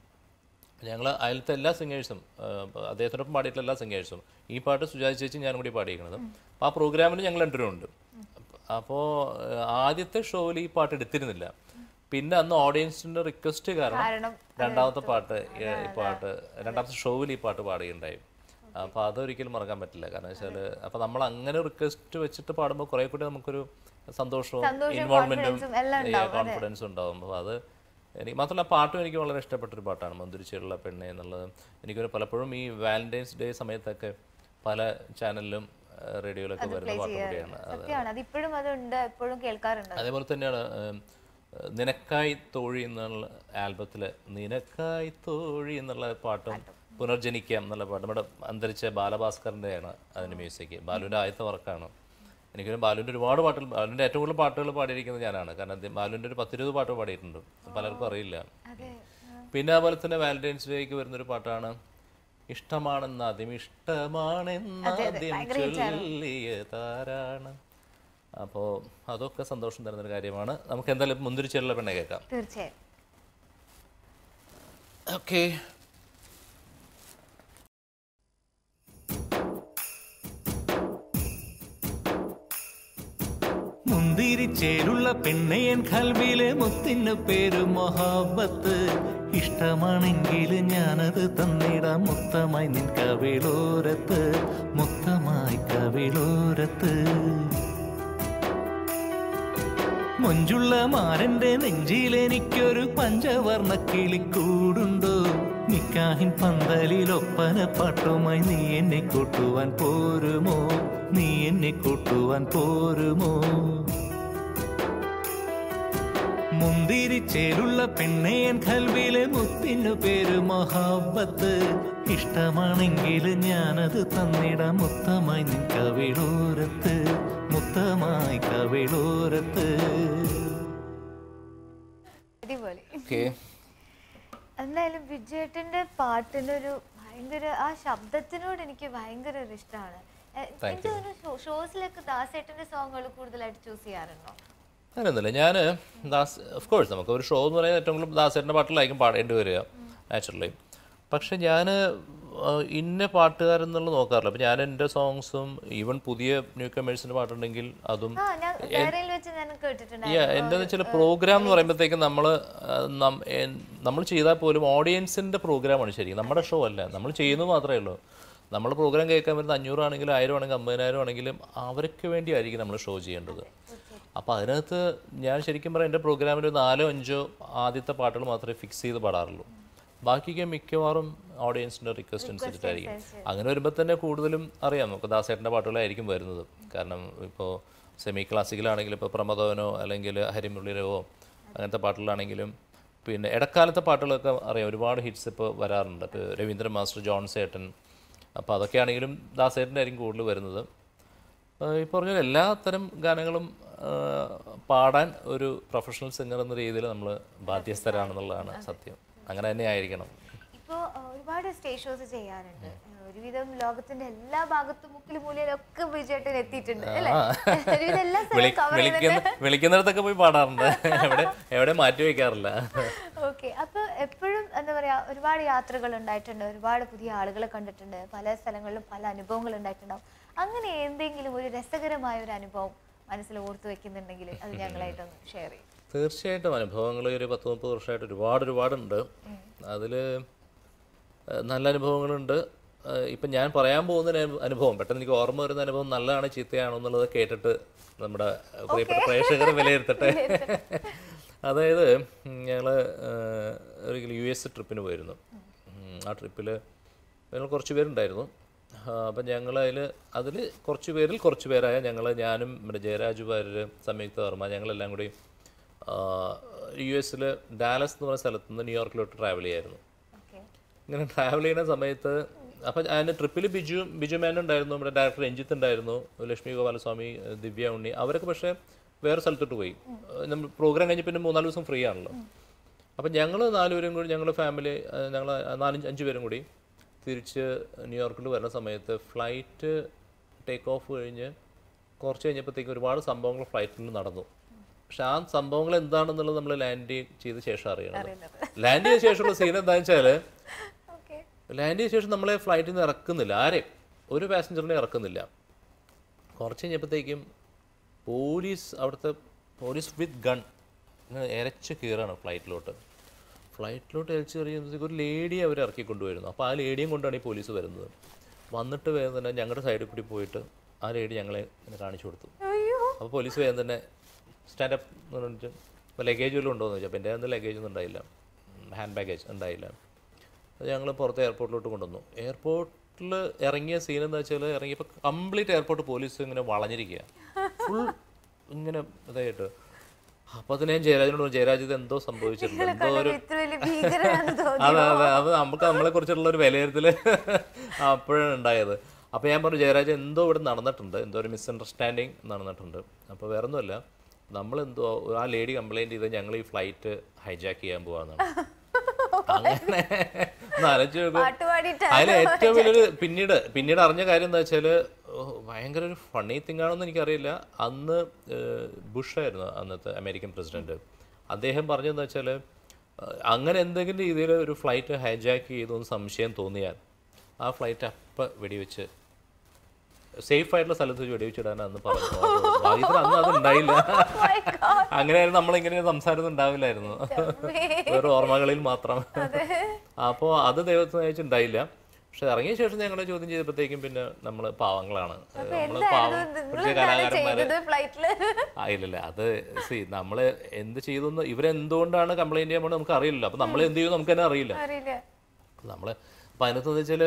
ഞങ്ങൾ അതിലത്തെ എല്ലാ സിംഗേഴ്സും അദ്ദേഹത്തിനൊപ്പം പാടിയിട്ടുള്ള എല്ലാ സിംഗേഴ്സും ഈ പാട്ട് സുജാത ചേച്ചി ഞാനും കൂടി പാടിയിരിക്കുന്നത് അപ്പോൾ ആ പ്രോഗ്രാമിന് ഞങ്ങൾ രണ്ടുപേരും ഉണ്ട് അപ്പോൾ ആദ്യത്തെ ഷോയിൽ ഈ പാട്ട് എടുത്തിരുന്നില്ല പിന്നെ അന്ന് ഓഡിയൻസിന്റെ റിക്വസ്റ്റ് കാരണം
കാരണം
രണ്ടാമത്തെ പാട്ട് ഈ ഈ പാട്ട് രണ്ടാമത്തെ ഷോയിൽ ഈ പാട്ട് പാടുകയുണ്ടായി അപ്പോൾ അതൊരിക്കലും മറക്കാൻ പറ്റില്ല കാരണം വെച്ചാൽ അപ്പോൾ നമ്മൾ അങ്ങനെ റിക്വസ്റ്റ് വെച്ചിട്ട് പാടുമ്പോൾ കുറേ കൂടി നമുക്കൊരു സന്തോഷവും
സന്തോഷവും
ഇൻവോൾവ്മെന്റും
confidence ഉം എല്ലാം ഉണ്ടാവും, അതെ.
കോൺഫിഡൻസ് ഉണ്ടാവും അപ്പോൾ അത് എനിക്ക് മാത്രമല്ല പാട്ടും എനിക്ക് വളരെ ഇഷ്ടപ്പെട്ടൊരു പാട്ടാണ് മന്ദിരിച്ചുള്ള പെണ്ണെ എന്നുള്ളത് എനിക്കൊരു പലപ്പോഴും ഈ വാലന്റൈൻസ് ഡേ സമയത്തൊക്കെ പല ചാനലിലും റേഡിയോയിലൊക്കെ വരുന്ന പാട്ട് കൂടിയാണ് അത്
സത്യമാണ് അത് ഇപ്പോഴും അതുണ്ട് എപ്പോഴും കേൾക്കാറുണ്ട്
അതേപോലെ തന്നെയാണ് ഉം, നിനക്കായി തോഴി എന്നുള്ള ആൽബത്തില് നിനക്കായി തോഴി എന്നുള്ള പാട്ടും പുനർജനിക്കാം എന്നുള്ള പാട്ട് നമ്മുടെ അന്തരിച്ച ബാലഭാസ്കറിൻ്റെയാണ് അതിന് മ്യൂസിക് ബാലുവിൻ്റെ ആദ്യത്തെ വർക്കാണ് എനിക്കൊരു ബാലുവിൻ്റെ ഒരുപാട് പാട്ടുകൾ ബാലുവിൻ്റെ ഏറ്റവും കൂടുതൽ പാട്ടുകൾ പാടിയിരിക്കുന്നത് ഞാനാണ് കാരണം അദ്ദേഹം ബാലുവിൻ്റെ ഒരു പത്തിരുപത് പാട്ട് പാടിയിട്ടുണ്ട് പലർക്കും അറിയില്ല
അതെ
പിന്നെ അതുപോലെ തന്നെ വാലന്റൈൻസ് ഡേക്ക് വരുന്നൊരു പാട്ടാണ് ഇഷ്ടമാണെന്ന് ആദ്യം ഇഷ്ടമാണെന്ന് ആദ്യം ചൊല്ലിയ താരാണ് അപ്പോൾ അതൊക്കെ സന്തോഷം തരുന്നൊരു കാര്യമാണ് നമുക്ക് എന്തായാലും മുന്തിരിച്ചുള്ള പെണ്ണെ കേൾക്കാം
തീർച്ചയായും
ഓക്കെ
മുന്തിരിച്ചേലുള്ള പെണ്ണയൻ കൽവിലെ മുത്തിന് പേര് മൊഹാബത്ത് ഇഷ്ടമാണെങ്കിൽ ഞാനത് തന്നിടാം മുത്തമായി നിൻ കവിളോരത്ത് മുത്തമായി കവിളോരത്ത് മൊഞ്ചുള്ള മാരന്റെ നെഞ്ചിൽ എനിക്കൊരു പഞ്ചവർണ്ണ കിളിക്കൂടുണ്ടോ നിക്കാഹിൻ പന്തലിൽ ഒപ്പന പാട്ടുമായി നീ എന്നെ കൂട്ടുവാൻ പോരുമോ നീ എന്നെ കൂട്ടുവാൻ പോരുമോ മുന്തിരിച്ചേലുള്ള പെണ്ണയൻ കൽവിലെ മുത്തിനു പേര് മൊഹാബത്ത് ഇഷ്ടമാണെങ്കിൽ ഞാനത് തന്നിടാം മുത്തമായി നിൻ കവിളോരത്ത് മുത്തമായി കവിളോരത്ത്
അടിപൊളി
ഓക്കെ
എന്തായാലും വിജയേട്ടന്റെ പാട്ടിനൊരു ഭയങ്കര ആ ശബ്ദത്തിനോട് എനിക്ക് ഭയങ്കര ഒരു ഇഷ്ടമാണ് എനിക്ക് തോന്നുന്നു ഷോസിലൊക്കെ ദാസേട്ടന്റെ സോങ്ങുകൾ കൂടുതലായിട്ട് ചൂസ് ചെയ്യാറുണ്ടോ
അങ്ങനെയൊന്നുമില്ല ഞാൻ ദാസ് ഓഫ് കോഴ്സ് നമുക്ക് ഒരു ഷോ എന്ന് പറയുന്നത് ഏറ്റവും കൂടുതൽ ദാസേട്ടൻ്റെ പാട്ടിലായിരിക്കും പാടേണ്ടി വരിക നാച്ചുറലി പക്ഷെ ഞാൻ ആ, ഇന്ന പാട്ടുകാരെന്നുള്ള നോക്കാറില്ല അപ്പം ഞാൻ എൻ്റെ സോങ്സും ഈവൻ പുതിയ ന്യൂ കമേഴ്സിൻ്റെ പാട്ടുണ്ടെങ്കിൽ അതും
ആ ഞാൻ ഡയറിയിൽ വെച്ച് ഞാൻ കേട്ടിട്ടുണ്ട്
യാ എൻ്റെ വെച്ചാൽ പ്രോഗ്രാം എന്ന് പറയുമ്പോഴത്തേക്കും നമ്മൾ നമ്മൾ ചെയ്താൽ പോലും ഓഡിയൻസിൻ്റെ പ്രോഗ്രാമാണ് ശരിക്കും നമ്മുടെ ഷോ അല്ല നമ്മൾ ചെയ്യുന്നത് മാത്രമേ ഉള്ളൂ നമ്മൾ പ്രോഗ്രാം കേൾക്കാൻ വരുന്ന അഞ്ഞൂറാണെങ്കിലും ആയിരം ആണെങ്കിലും അമ്പതിനായിരം ആണെങ്കിലും അവർക്ക് വേണ്ടിയായിരിക്കും നമ്മൾ ഷോ ചെയ്യേണ്ടത് അപ്പോൾ അതിനകത്ത് ഞാൻ ശരിക്കും പറയാം എൻ്റെ പ്രോഗ്രാമിൽ നാലോ അഞ്ചോ ആദ്യത്തെ പാട്ടുകൾ മാത്രമേ ഫിക്സ് ചെയ്ത് പാടാറുള്ളൂ ബാക്കിയൊക്കെ മിക്കവാറും ഓഡിയൻസിൻ്റെ റിക്വസ്റ്റ് അനുസരിച്ചിട്ടായിരിക്കും അങ്ങനെ വരുമ്പോൾ തന്നെ കൂടുതലും അറിയാം നമുക്ക് ദാസേട്ടൻ്റെ പാട്ടുകളായിരിക്കും വരുന്നത് കാരണം ഇപ്പോൾ സെമി ക്ലാസിക്കലാണെങ്കിലും ഇപ്പോൾ പ്രമദവനോ അല്ലെങ്കിൽ ഹരിമുരളിരവോ അങ്ങനത്തെ പാട്ടുകളാണെങ്കിലും പിന്നെ ഇടക്കാലത്തെ പാട്ടുകളൊക്കെ അറിയാം ഒരുപാട് ഹിറ്റ്സ് ഇപ്പോൾ വരാറുണ്ട് ഇപ്പോൾ രവീന്ദ്രൻ മാസ്റ്റർ ജോൺ സേട്ടൻ അപ്പോൾ അതൊക്കെയാണെങ്കിലും ദാസേട്ടൻ്റെ ആയിരിക്കും കൂടുതൽ വരുന്നത് ആഹ് ഈ പറഞ്ഞ എല്ലാ തരം ഗാനങ്ങളും ആഹ് പാടാൻ ഒരു പ്രൊഫഷണൽ സിംഗർ എന്ന രീതിയിൽ നമ്മൾ ബാധ്യസ്ഥരാണെന്നുള്ളതാണ് സത്യം അങ്ങനെ തന്നെ ആയിരിക്കണം
ഇപ്പോ ആ, ഒരുപാട് സ്റ്റേജ് ഷോസ് ചെയ്യാറുണ്ട് ഒരുവിധം ലോകത്തിന്റെ എല്ലാ ഭാഗത്തും മുക്കിലും മൂലയിലൊക്കെ വിജയേട്ടൻ എത്തിയിട്ടുണ്ട് അല്ലേ ഒരുവിധം എല്ലാ
വിളി
സ്ഥലവും കവർ
വിളിക്കുന്ന വിളിക്കുന്നിടത്തൊക്കെ പോയി പാടാറുണ്ട് എവിടെ എവിടെ മാറ്റി വയ്ക്കാറില്ല
ഓക്കെ അപ്പൊ എപ്പോഴും എന്താ പറയാ ഒരുപാട് യാത്രകൾ ഉണ്ടായിട്ടുണ്ട് ഒരുപാട് പുതിയ ആളുകളെ കണ്ടിട്ടുണ്ട് പല സ്ഥലങ്ങളിലും പല അനുഭവങ്ങൾ ഉണ്ടായിട്ടുണ്ടാവും അങ്ങനെ എന്തെങ്കിലും ഒരു രസകരമായ ഒരു അനുഭവം മനസ്സിൽ ഓർത്തു വെക്കുന്നുണ്ടെങ്കിൽ അത് ഞങ്ങളായിട്ടൊന്ന് ഷെയർ ചെയ്യും
തീർച്ചയായിട്ടും അനുഭവങ്ങൾ ഒരു പത്ത് മുപ്പത് വർഷമായിട്ട് ഒരുപാട് ഒരുപാടുണ്ട് അതിൽ നല്ല അനുഭവങ്ങളുണ്ട് ഏഹ് ഇപ്പം ഞാൻ പറയാൻ പോകുന്ന ഒരു അനു- അനുഭവം പെട്ടെന്ന് എനിക്ക് ഓർമ്മ വരുന്ന അനുഭവം നല്ലതാണ് ചീത്തയാണോ എന്നുള്ളത് കേട്ടിട്ട് നമ്മുടെ പ്രിയപ്പെട്ട പ്രേക്ഷകർ വിലയിരുത്തട്ടെ അതായത് ഞങ്ങൾ ഒരിക്കലും യു എസ് ട്രിപ്പിന് പോയിരുന്നു ഉം, ആ ട്രിപ്പിൽ ഞങ്ങൾ കുറച്ച് പേരുണ്ടായിരുന്നു അപ്പം ഞങ്ങൾ അതിൽ അതിൽ കുറച്ച് പേരിൽ കുറച്ച് പേരായ ഞങ്ങൾ ഞാനും നമ്മുടെ ജയരാജ് വാര്യർ സംയുക്ത വർമ്മ ഞങ്ങളെല്ലാം കൂടി യു എസിൽ ഡാലസ് എന്ന് പറഞ്ഞ സ്ഥലത്ത് നിന്ന് ന്യൂയോർക്കിലോട്ട് ട്രാവൽ ചെയ്യായിരുന്നു
ഓക്കെ
ഇങ്ങനെ ട്രാവൽ ചെയ്യുന്ന സമയത്ത് അപ്പം അതിൻ്റെ ട്രിപ്പിൽ ബിജു ബിജു മേനൻ ഉണ്ടായിരുന്നു നമ്മുടെ ഡയറക്ടർ രഞ്ജിത്ത് ഉണ്ടായിരുന്നു ലക്ഷ്മി ഗോപാലസ്വാമി ഏഹ് ദിവ്യ ഉണ്ണി അവരൊക്കെ പക്ഷേ വേറെ സ്ഥലത്തോട്ട് പോയി ഏഹ് നമ്മൾ പ്രോഗ്രാം കഴിഞ്ഞ് പിന്നെ മൂന്നാല് ദിവസം ഫ്രീ ആണല്ലോ അപ്പം ഞങ്ങൾ നാലുപേരും കൂടി ഞങ്ങളുടെ ഫാമിലി ഞങ്ങൾ നാലഞ്ച് അഞ്ച് പേരും കൂടി തിരിച്ച് ന്യൂയോർക്കിൽ വരുന്ന സമയത്ത് ഫ്ലൈറ്റ് ടേക്ക് ഓഫ് കഴിഞ്ഞ് കുറച്ച് കഴിഞ്ഞപ്പോഴത്തേക്ക് ഒരുപാട് സംഭവങ്ങൾ ഫ്ലൈറ്റിൽ നടന്നു പക്ഷെ ആ സംഭവങ്ങൾ എന്താണെന്നുള്ളത് നമ്മൾ ലാൻഡ് ചെയ്ത ശേഷം അറിയണം ലാൻഡ് ചെയ്ത ശേഷമുള്ള സീൻ എന്താണെന്ന് വെച്ചാൽ
ഓക്കെ
ലാൻഡ് ചെയ്ത ശേഷം നമ്മളെ ഫ്ലൈറ്റിൽ നിന്ന് ഇറക്കുന്നില്ല ആരെയും ഒരു പാസഞ്ചറിനെ ഇറക്കുന്നില്ല കുറച്ച് കഴിഞ്ഞപ്പോഴത്തേക്കും പോലീസ് അവിടുത്തെ പോലീസ് വിത്ത് ഗൺ ഇങ്ങനെ ഇരച്ച് കയറാണ് ഫ്ലൈറ്റിലോട്ട് ഫ്ലൈറ്റിലോട്ട് ഇരച്ച് കയറിയപ്പോഴത്തേക്ക് ഒരു ലേഡിയെ അവർ ഇറക്കി കൊണ്ടുവരുന്നു അപ്പോൾ ആ ലേഡിയും കൊണ്ടാണ് ഈ പോലീസ് വരുന്നത് വന്നിട്ട് വേഗം തന്നെ ഞങ്ങളുടെ സൈഡിൽ കൂടി പോയിട്ട് ആ ലേഡി ഞങ്ങളെ ഇങ്ങനെ കാണിച്ചു കൊടുത്തു
അയ്യോ
അപ്പോൾ പോലീസ് വേഗം തന്നെ സ്റ്റാൻഡപ്പ് എന്ന് പറഞ്ഞിട്ട് ഇപ്പോൾ ലഗേജ് വല്ലതും ഉണ്ടോ എന്ന് ചോദിച്ചു അപ്പോൾ എൻ്റെ അകത്ത് ലഗേജ് ഒന്നും ഉണ്ടായില്ല ഹാൻഡ് ബാഗേജ് ഉണ്ടായില്ല അത് ഞങ്ങൾ പുറത്ത് എയർപോർട്ടിലോട്ട് കൊണ്ടുവന്നു എയർപോർട്ടിൽ ഇറങ്ങിയ സീൻ എന്താ വെച്ചാൽ ഇറങ്ങിയപ്പോൾ കംപ്ലീറ്റ് എയർപോർട്ട് പോലീസ് ഇങ്ങനെ വളഞ്ഞിരിക്കുക ഫുൾ ഇങ്ങനെ ഇതായിട്ട് അപ്പോൾ അതിന് ഞാൻ ജയരാജിനോട് പറഞ്ഞു, ജയരാജ് ഇത് എന്തോ സംഭവിച്ചിട്ടുണ്ട് എന്തോ ഒരു
ഇത്ര വലിയ ഭീകരനാണെന്ന് തോന്നി
അതെ അതെ അത് നമുക്ക് നമ്മളെ കുറിച്ചുള്ള ഒരു വിലയിരുത്തൽ അപ്പോഴാണ് ഉണ്ടായത് അപ്പോൾ ഞാൻ പറഞ്ഞു ജയരാജ് എന്തോ ഇവിടെ നടന്നിട്ടുണ്ട് എന്തോ ഒരു മിസ്അണ്ടർസ്റ്റാൻഡിങ് നടന്നിട്ടുണ്ട് അപ്പോൾ വേറെ ഒന്നുമല്ല നമ്മളെന്തോ ആ ലേഡി കംപ്ലൈൻറ്റ് ചെയ്ത് ഞങ്ങൾ ഈ ഫ്ലൈറ്റ് ഹൈജാക്ക് ചെയ്യാൻ പോവാന്നാണ് അങ്ങനെ ഒന്ന് ആലോചിച്ച് നോക്കൂ
പാട്ട് പാടിയിട്ട്
അതിൽ ഏറ്റവും വലിയൊരു പിന്നീട് പിന്നീട് അറിഞ്ഞ കാര്യം എന്താ വെച്ചാൽ ഭയങ്കര ഒരു ഫണ്ണി തിങ് ആണെന്ന് എനിക്കറിയില്ല അന്ന് ഏഹ്, ബുഷ് ആയിരുന്നു അന്നത്തെ അമേരിക്കൻ പ്രസിഡന്റ് അദ്ദേഹം പറഞ്ഞതെന്ന് വെച്ചാൽ അങ്ങനെ എന്തെങ്കിലും രീതിയിൽ ഒരു ഫ്ലൈറ്റ് ഹൈജാക്ക് ചെയ്തു എന്ന് സംശയം തോന്നിയാൽ ആ ഫ്ലൈറ്റ് അപ്പം വെടിവെച്ച് സേഫ് ആയിട്ടുള്ള സ്ഥലത്ത് വെച്ച് വെടിവെച്ചിടാൻ അന്ന് പറഞ്ഞു ഭാഗ്യത്തിന് അന്ന് അത് ഉണ്ടായില്ല അങ്ങനെയായിരുന്നു നമ്മളിങ്ങനെ സംസാരം ഉണ്ടാവില്ലായിരുന്നു വേറെ ഓർമ്മകളിൽ മാത്രം അപ്പോൾ അത് ദൈവത്തിന് അയച്ചുണ്ടായില്ല പക്ഷെ ഇറങ്ങിയ ശേഷം ഞങ്ങളെ ചോദ്യം ചെയ്തപ്പോഴത്തേക്കും പിന്നെ നമ്മൾ പാവങ്ങളാണ് നമ്മൾ പാവം പിടിച്ച കലാകാരന്മാര്
ചെയ്തത് ഫ്ലൈറ്റില്
ആ ഇല്ലല്ല അത് സി നമ്മൾ എന്ത് ചെയ്തു എന്ന് ഇവരെന്തുകൊണ്ടാണ് കംപ്ലൈന്റ് ചെയ്യാൻ പോകുന്നത് നമുക്ക് അറിയില്ല അപ്പൊ നമ്മൾ എന്ത് ചെയ്യും നമുക്ക് തന്നെ അറിയില്ല
അറിയില്ല
നമ്മൾ അപ്പം അതിനകത്ത് വെച്ചാൽ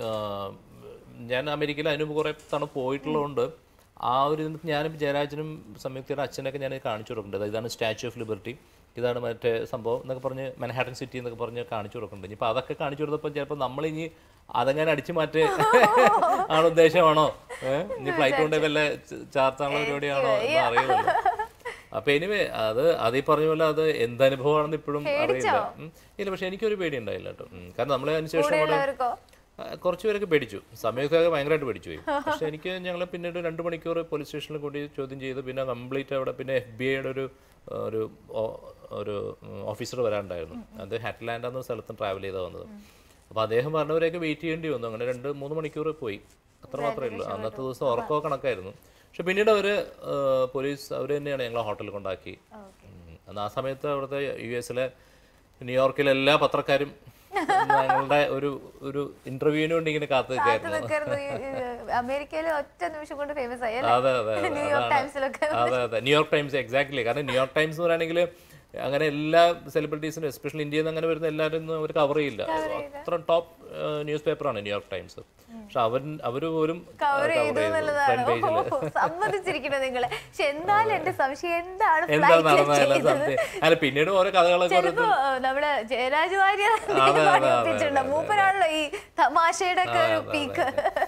ഞാൻ അമേരിക്കയിൽ അതിന് മുമ്പ് കുറേ തവണ പോയിട്ടുള്ളതുകൊണ്ട് ആ ഒരു ഇതിനകത്ത് ഞാനും ജയരാജനും സംയുക്തയുടെ അച്ഛനൊക്കെ ഞാൻ കാണിച്ചു കൊടുക്കുന്നുണ്ട് ഇതാണ് സ്റ്റാച്യു ഓഫ് ലിബർട്ടി ഇതാണ് മറ്റേ സംഭവം എന്നൊക്കെ പറഞ്ഞ് മൻഹാട്ടൻ സിറ്റി എന്നൊക്കെ പറഞ്ഞ് കാണിച്ചു കൊടുക്കുന്നുണ്ട് ഇനിയിപ്പോൾ അതൊക്കെ കാണിച്ചു കൊടുത്തപ്പോൾ ചിലപ്പോൾ നമ്മളിനി അതങ്ങനെ അടിച്ചു മാറ്റി ആണ് ഉദ്ദേശമാണോ ഏഹ് ഇനി ഫ്ലൈറ്റ് കൊണ്ട് വല്ല ചാർത്താനുള്ള പരിപാടിയാണോ എന്ന് അറിയില്ലല്ലോ അപ്പൊ എനിവേ അത് അത് ഈ പറഞ്ഞ പോലെ അത് എന്ത് അനുഭവമാണെന്ന് ഇപ്പോഴും അറിയില്ല ഉം. ഇല്ല പക്ഷെ എനിക്കൊരു പേടി ഉണ്ടായില്ല കേട്ടോ ഉം. കാരണം നമ്മളെ അതിനുശേഷം കൂടെ
ഉള്ളവർക്കോ
ആ, കുറച്ച് പേരൊക്കെ പേടിച്ചു സമയമൊക്കെ ഭയങ്കരമായിട്ട് പേടിച്ചു പോയി പക്ഷെ എനിക്ക് ഞങ്ങൾ പിന്നീട് രണ്ട് മണിക്കൂർ പോലീസ് സ്റ്റേഷനിൽ കൂടി ചോദ്യം ചെയ്ത് പിന്നെ കംപ്ലീറ്റ് അവിടെ പിന്നെ എഫ് ബി ഐയുടെ ഒരു ഒരു ഓ- ഒരു ഓഫീസർ വരാനുണ്ടായിരുന്നു അത് ഹാറ്റ്ലാൻഡ് എന്ന സ്ഥലത്ത് ട്രാവൽ ചെയ്താൽ വന്നത് അപ്പോൾ അദ്ദേഹം പറഞ്ഞവരെയൊക്കെ വെയിറ്റ് ചെയ്യേണ്ടി വന്നു അങ്ങനെ രണ്ട് മൂന്ന് മണിക്കൂർ പോയി അത്ര മാത്രമേ ഉള്ളൂ അന്നത്തെ ദിവസം ഉറക്കമോ കണക്കായിരുന്നു പക്ഷെ പിന്നീട് അവർ പോലീസ് അവർ തന്നെയാണ് ഞങ്ങളെ ഹോട്ടലിൽ കൊണ്ടാക്കി
ഓക്കെ
ഉം. അന്ന് ആ സമയത്ത് അവിടുത്തെ യു എസിലെ ന്യൂയോർക്കിലെ എല്ലാ പത്രക്കാരും ഞങ്ങളുടെ ഒരു ഒരു ഇന്റർവ്യൂവിന് വേണ്ടി ഇങ്ങനെ കാത്തു നിൽക്കായിരുന്നു
നിൽക്കായിരുന്നു അമേരിക്കയിൽ ഒറ്റ നിമിഷം കൊണ്ട് ഫേമസ് ആയി
അതെ അതെ അതെ
ന്യൂയോർക്ക്
അതാണ്.
ടൈംസിലൊക്കെ
അതെ അതെ ന്യൂയോർക്ക് ടൈംസ് എക്സാക്ട്ലി കാരണം ന്യൂയോർക്ക് ടൈംസ് എന്ന് പറയുകയാണെങ്കിൽ അങ്ങനെ എല്ലാ സെലിബ്രിറ്റീസിനും എസ്പെഷ്യലി ഇന്ത്യയിൽ നിന്ന് അങ്ങനെ വരുന്ന എല്ലാവരും ഒന്നും അവർ കവർ ചെയ്യില്ല അത്ര ടോപ്പ് ന്യൂസ് പേപ്പറാണ് ന്യൂയോർക്ക് ടൈംസ് പക്ഷെ അവർ അവർ പോലും
കവർ ചെയ്തു
ഫ്രണ്ട്
എന്നുള്ളതാണ്
പേജിൽ
ഓ, സമ്മതിച്ചിരിക്കണം നിങ്ങള് പക്ഷെ എന്തായാലും എന്റെ സംശയം എന്താണ്
എന്താ
flight ല്
നടന്നതെന്ന്
ചെയ്തത്?
സംശയം അല്ല പിന്നീട് ഓരോ കഥകളൊക്കെ
ചിലപ്പോ ഏഹ്, നമ്മുടെ ജയരാജ് വാര്യർ
അതെ, അതെ,
പഠിപ്പിച്ചിട്ടുണ്ട്
അതെ,
മൂപ്പരാണല്ലോ ഈ തമാശയുടെ ഒക്കെ ഒരു പീക്ക്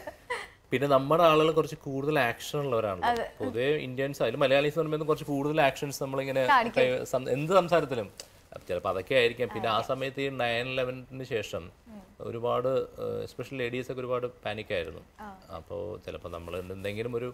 പിന്നെ നമ്മുടെ ആളുകൾ കുറച്ച് കൂടുതൽ ആക്ഷൻ ഉള്ളവരാണല്ലോ പൊതുവെ ഇന്ത്യൻസ് അതിൽ മലയാളീസ് പറയുമ്പോൾ കുറച്ച് കൂടുതൽ ആക്ഷൻസ് നമ്മളിങ്ങനെ കൈ- സം- എന്ത് സംസാരത്തിലും ചിലപ്പോൾ അതൊക്കെ ആയിരിക്കാം പിന്നെ ആ സമയത്ത് ഈ നയൻ ലെവനിന് ശേഷം ഒരുപാട് എസ്പെഷ്യലി ലേഡീസ് ഒക്കെ ഒരുപാട് പാനിക് ആയിരുന്നു അപ്പോൾ ചിലപ്പോൾ നമ്മൾ എന്തെങ്കിലും ഒരു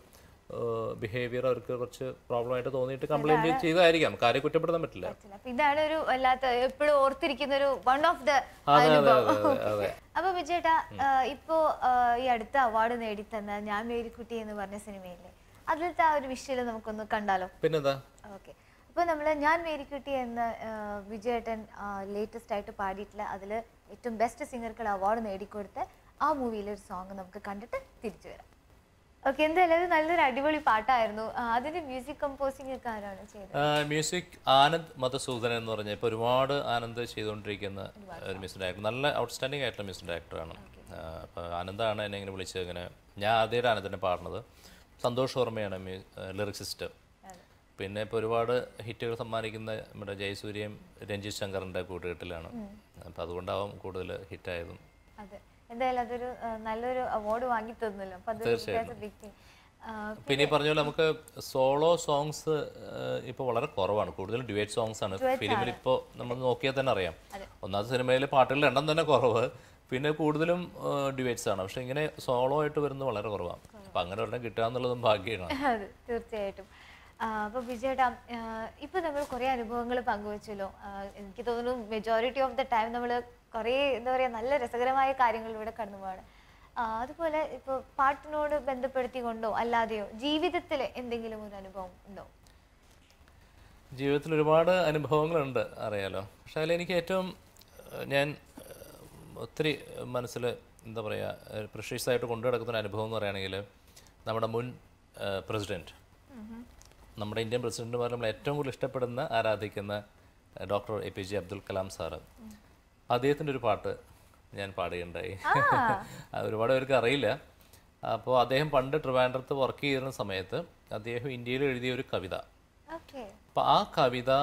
ബിഹേവിയർ അവർക്ക് കുറച്ച് പ്രോബ്ലം ആയിട്ട് തോന്നിയിട്ട് കംപ്ലൈന്റ് ചെയ്തായിരിക്കാം കാര്യം കുറ്റപ്പെടുത്താൻ പറ്റില്ല
അപ്പൊ ഇതാണ് ഒരു വല്ലാത്ത എപ്പോഴും ഓർത്തിരിക്കുന്ന ഒരു വൺ ഓഫ് ദ
അതെ അതെ
അനുഭവം
അതെ അതെ അതെ
അപ്പൊ വിജയേട്ടാ ഇപ്പോ ആ, ഈ അടുത്ത അവാർഡ് നേടിത്തന്ന ഞാൻ മേരിക്കുട്ടി എന്ന് പറഞ്ഞ സിനിമയില്ലേ അതിലത്തെ ആ ഒരു വിഷ്വല് നമുക്കൊന്ന് കണ്ടാലോ
പിന്നെന്താ
ഓക്കെ അപ്പോൾ നമ്മൾ ഞാൻ മേരിക്കുട്ടി എന്ന ആ, വിജയേട്ടൻ ലേറ്റസ്റ്റ് ആയിട്ട് പാടിയിട്ടുള്ള അതിൽ ഏറ്റവും ബെസ്റ്റ് സിംഗർക്കുള്ള അവാർഡ് നേടിക്കൊടുത്ത ആ മൂവിയിലെ ഒരു സോങ് നമുക്ക് കണ്ടിട്ട് തിരിച്ചു വരാം ഓക്കെ എന്തായാലും അത് നല്ലൊരു അടിപൊളി പാട്ടായിരുന്നു ആ, അതിന്റെ മ്യൂസിക് കമ്പോസിംഗ് ഒക്കെ ആരാണ് ചെയ്തത്
മ്യൂസിക് ആനന്ദ് മധുസൂദനൻ എന്ന് പറഞ്ഞാൽ ഇപ്പോൾ ഒരുപാട് ആനന്ദ് ചെയ്തുകൊണ്ടിരിക്കുന്ന ഒരു മ്യൂസിക് ഡയറക്ടർ നല്ല ഔട്ട്സ്റ്റാൻഡിംഗ് ആയിട്ടുള്ള മ്യൂസിക് ഡയറക്ടറാണ് അപ്പോൾ ആനന്ദാണ് എന്നെ ഇങ്ങനെ വിളിച്ചത് ഇങ്ങനെ ഞാൻ ആദ്യമായിട്ട് ആനന്ദിനെ പാടുന്നത് സന്തോഷ് ഓർമ്മയാണ് ലിറിക്സിസ്റ്റ് പിന്നെ ഇപ്പോൾ ഒരുപാട് ഹിറ്റുകൾ സമ്മാനിക്കുന്ന നമ്മുടെ ജയസൂര്യയും രഞ്ജിത് ശങ്കറിൻ്റെ കൂട്ടുകെട്ടിലാണ് അപ്പോൾ അതുകൊണ്ടാവും കൂടുതൽ ഹിറ്റായതും
അതെ എന്തായാലും അതൊരു ആ, നല്ലൊരു അവാർഡ് വാങ്ങി തന്നല്ലോ അപ്പൊ അത് ബിഗ് തിങ്
പിന്നെ ഈ പറഞ്ഞ പോലെ നമുക്ക് സോളോ സോങ്സ് ഇപ്പോൾ വളരെ കുറവാണ് കൂടുതലും ഡ്യുവേറ്റ് സോങ്സ് ആണ് ഫിലിമിൽ ഇപ്പോൾ നമ്മൾ നോക്കിയാൽ തന്നെ അറിയാം ഒന്നാമത്തെ സിനിമയിൽ പാട്ടുകളുടെ എണ്ണം തന്നെ കുറവ് പിന്നെ കൂടുതലും ഡ്യുവേറ്റ്സ് ആണ് പക്ഷെ ഇങ്ങനെ സോളോ ആയിട്ട് വരുന്നത് വളരെ കുറവാണ് അപ്പം അങ്ങനെ ഒരെണ്ണം കിട്ടുക എന്നുള്ളതും ഭാഗ്യമാണ്
അതെ തീർച്ചയായിട്ടും ആ, അപ്പൊ വിജയേട്ടാ ആ, ഇപ്പൊ നമ്മൾ കുറെ അനുഭവങ്ങൾ പങ്കുവച്ചല്ലോ ആ, എനിക്ക് തോന്നുന്നു മെജോറിറ്റി ഓഫ് ദ ടൈം നമ്മൾ കുറേ എന്താ പറയാ നല്ല രസകരമായ കാര്യങ്ങളിലൂടെ കടന്നു പോവാണ് ആ, അതുപോലെ ഇപ്പോൾ പാട്ടിനോട് ബന്ധപ്പെടുത്തിക്കൊണ്ടോ അല്ലാതെയോ ജീവിതത്തിൽ എന്തെങ്കിലും ഒരു അനുഭവം ഉണ്ടോ
ജീവിതത്തിൽ ഒരുപാട് അനുഭവങ്ങളുണ്ട് അറിയാലോ പക്ഷെ അതിലെനിക്ക് ഏറ്റവും ഏഹ്, ഞാൻ ഏഹ്, ഒത്തിരി മനസ്സിൽ എന്താ പറയുക പ്രഷീസ് ആയിട്ട് കൊണ്ടു നടക്കുന്ന ഒരു അനുഭവം എന്ന് പറയുകയാണെങ്കിൽ നമ്മുടെ മുൻ പ്രസിഡൻറ്റ് നമ്മുടെ ഇന്ത്യൻ പ്രസിഡന്റുമാർ നമ്മൾ ഏറ്റവും കൂടുതൽ ഇഷ്ടപ്പെടുന്ന ആരാധിക്കുന്ന doctor A P J Abdul Kalam sir അദ്ദേഹത്തിൻ്റെ ഒരു പാട്ട് ഞാൻ പാടുകയുണ്ടായി അത് ഒരുപാട് പേർക്ക് അറിയില്ല അപ്പോൾ അദ്ദേഹം പണ്ട് ട്രിവാൻഡ്രത്ത് വർക്ക് ചെയ്യുന്ന സമയത്ത് അദ്ദേഹം ഇന്ത്യയിൽ എഴുതിയ ഒരു കവിത
ഓക്കെ
അപ്പോൾ ആ കവിത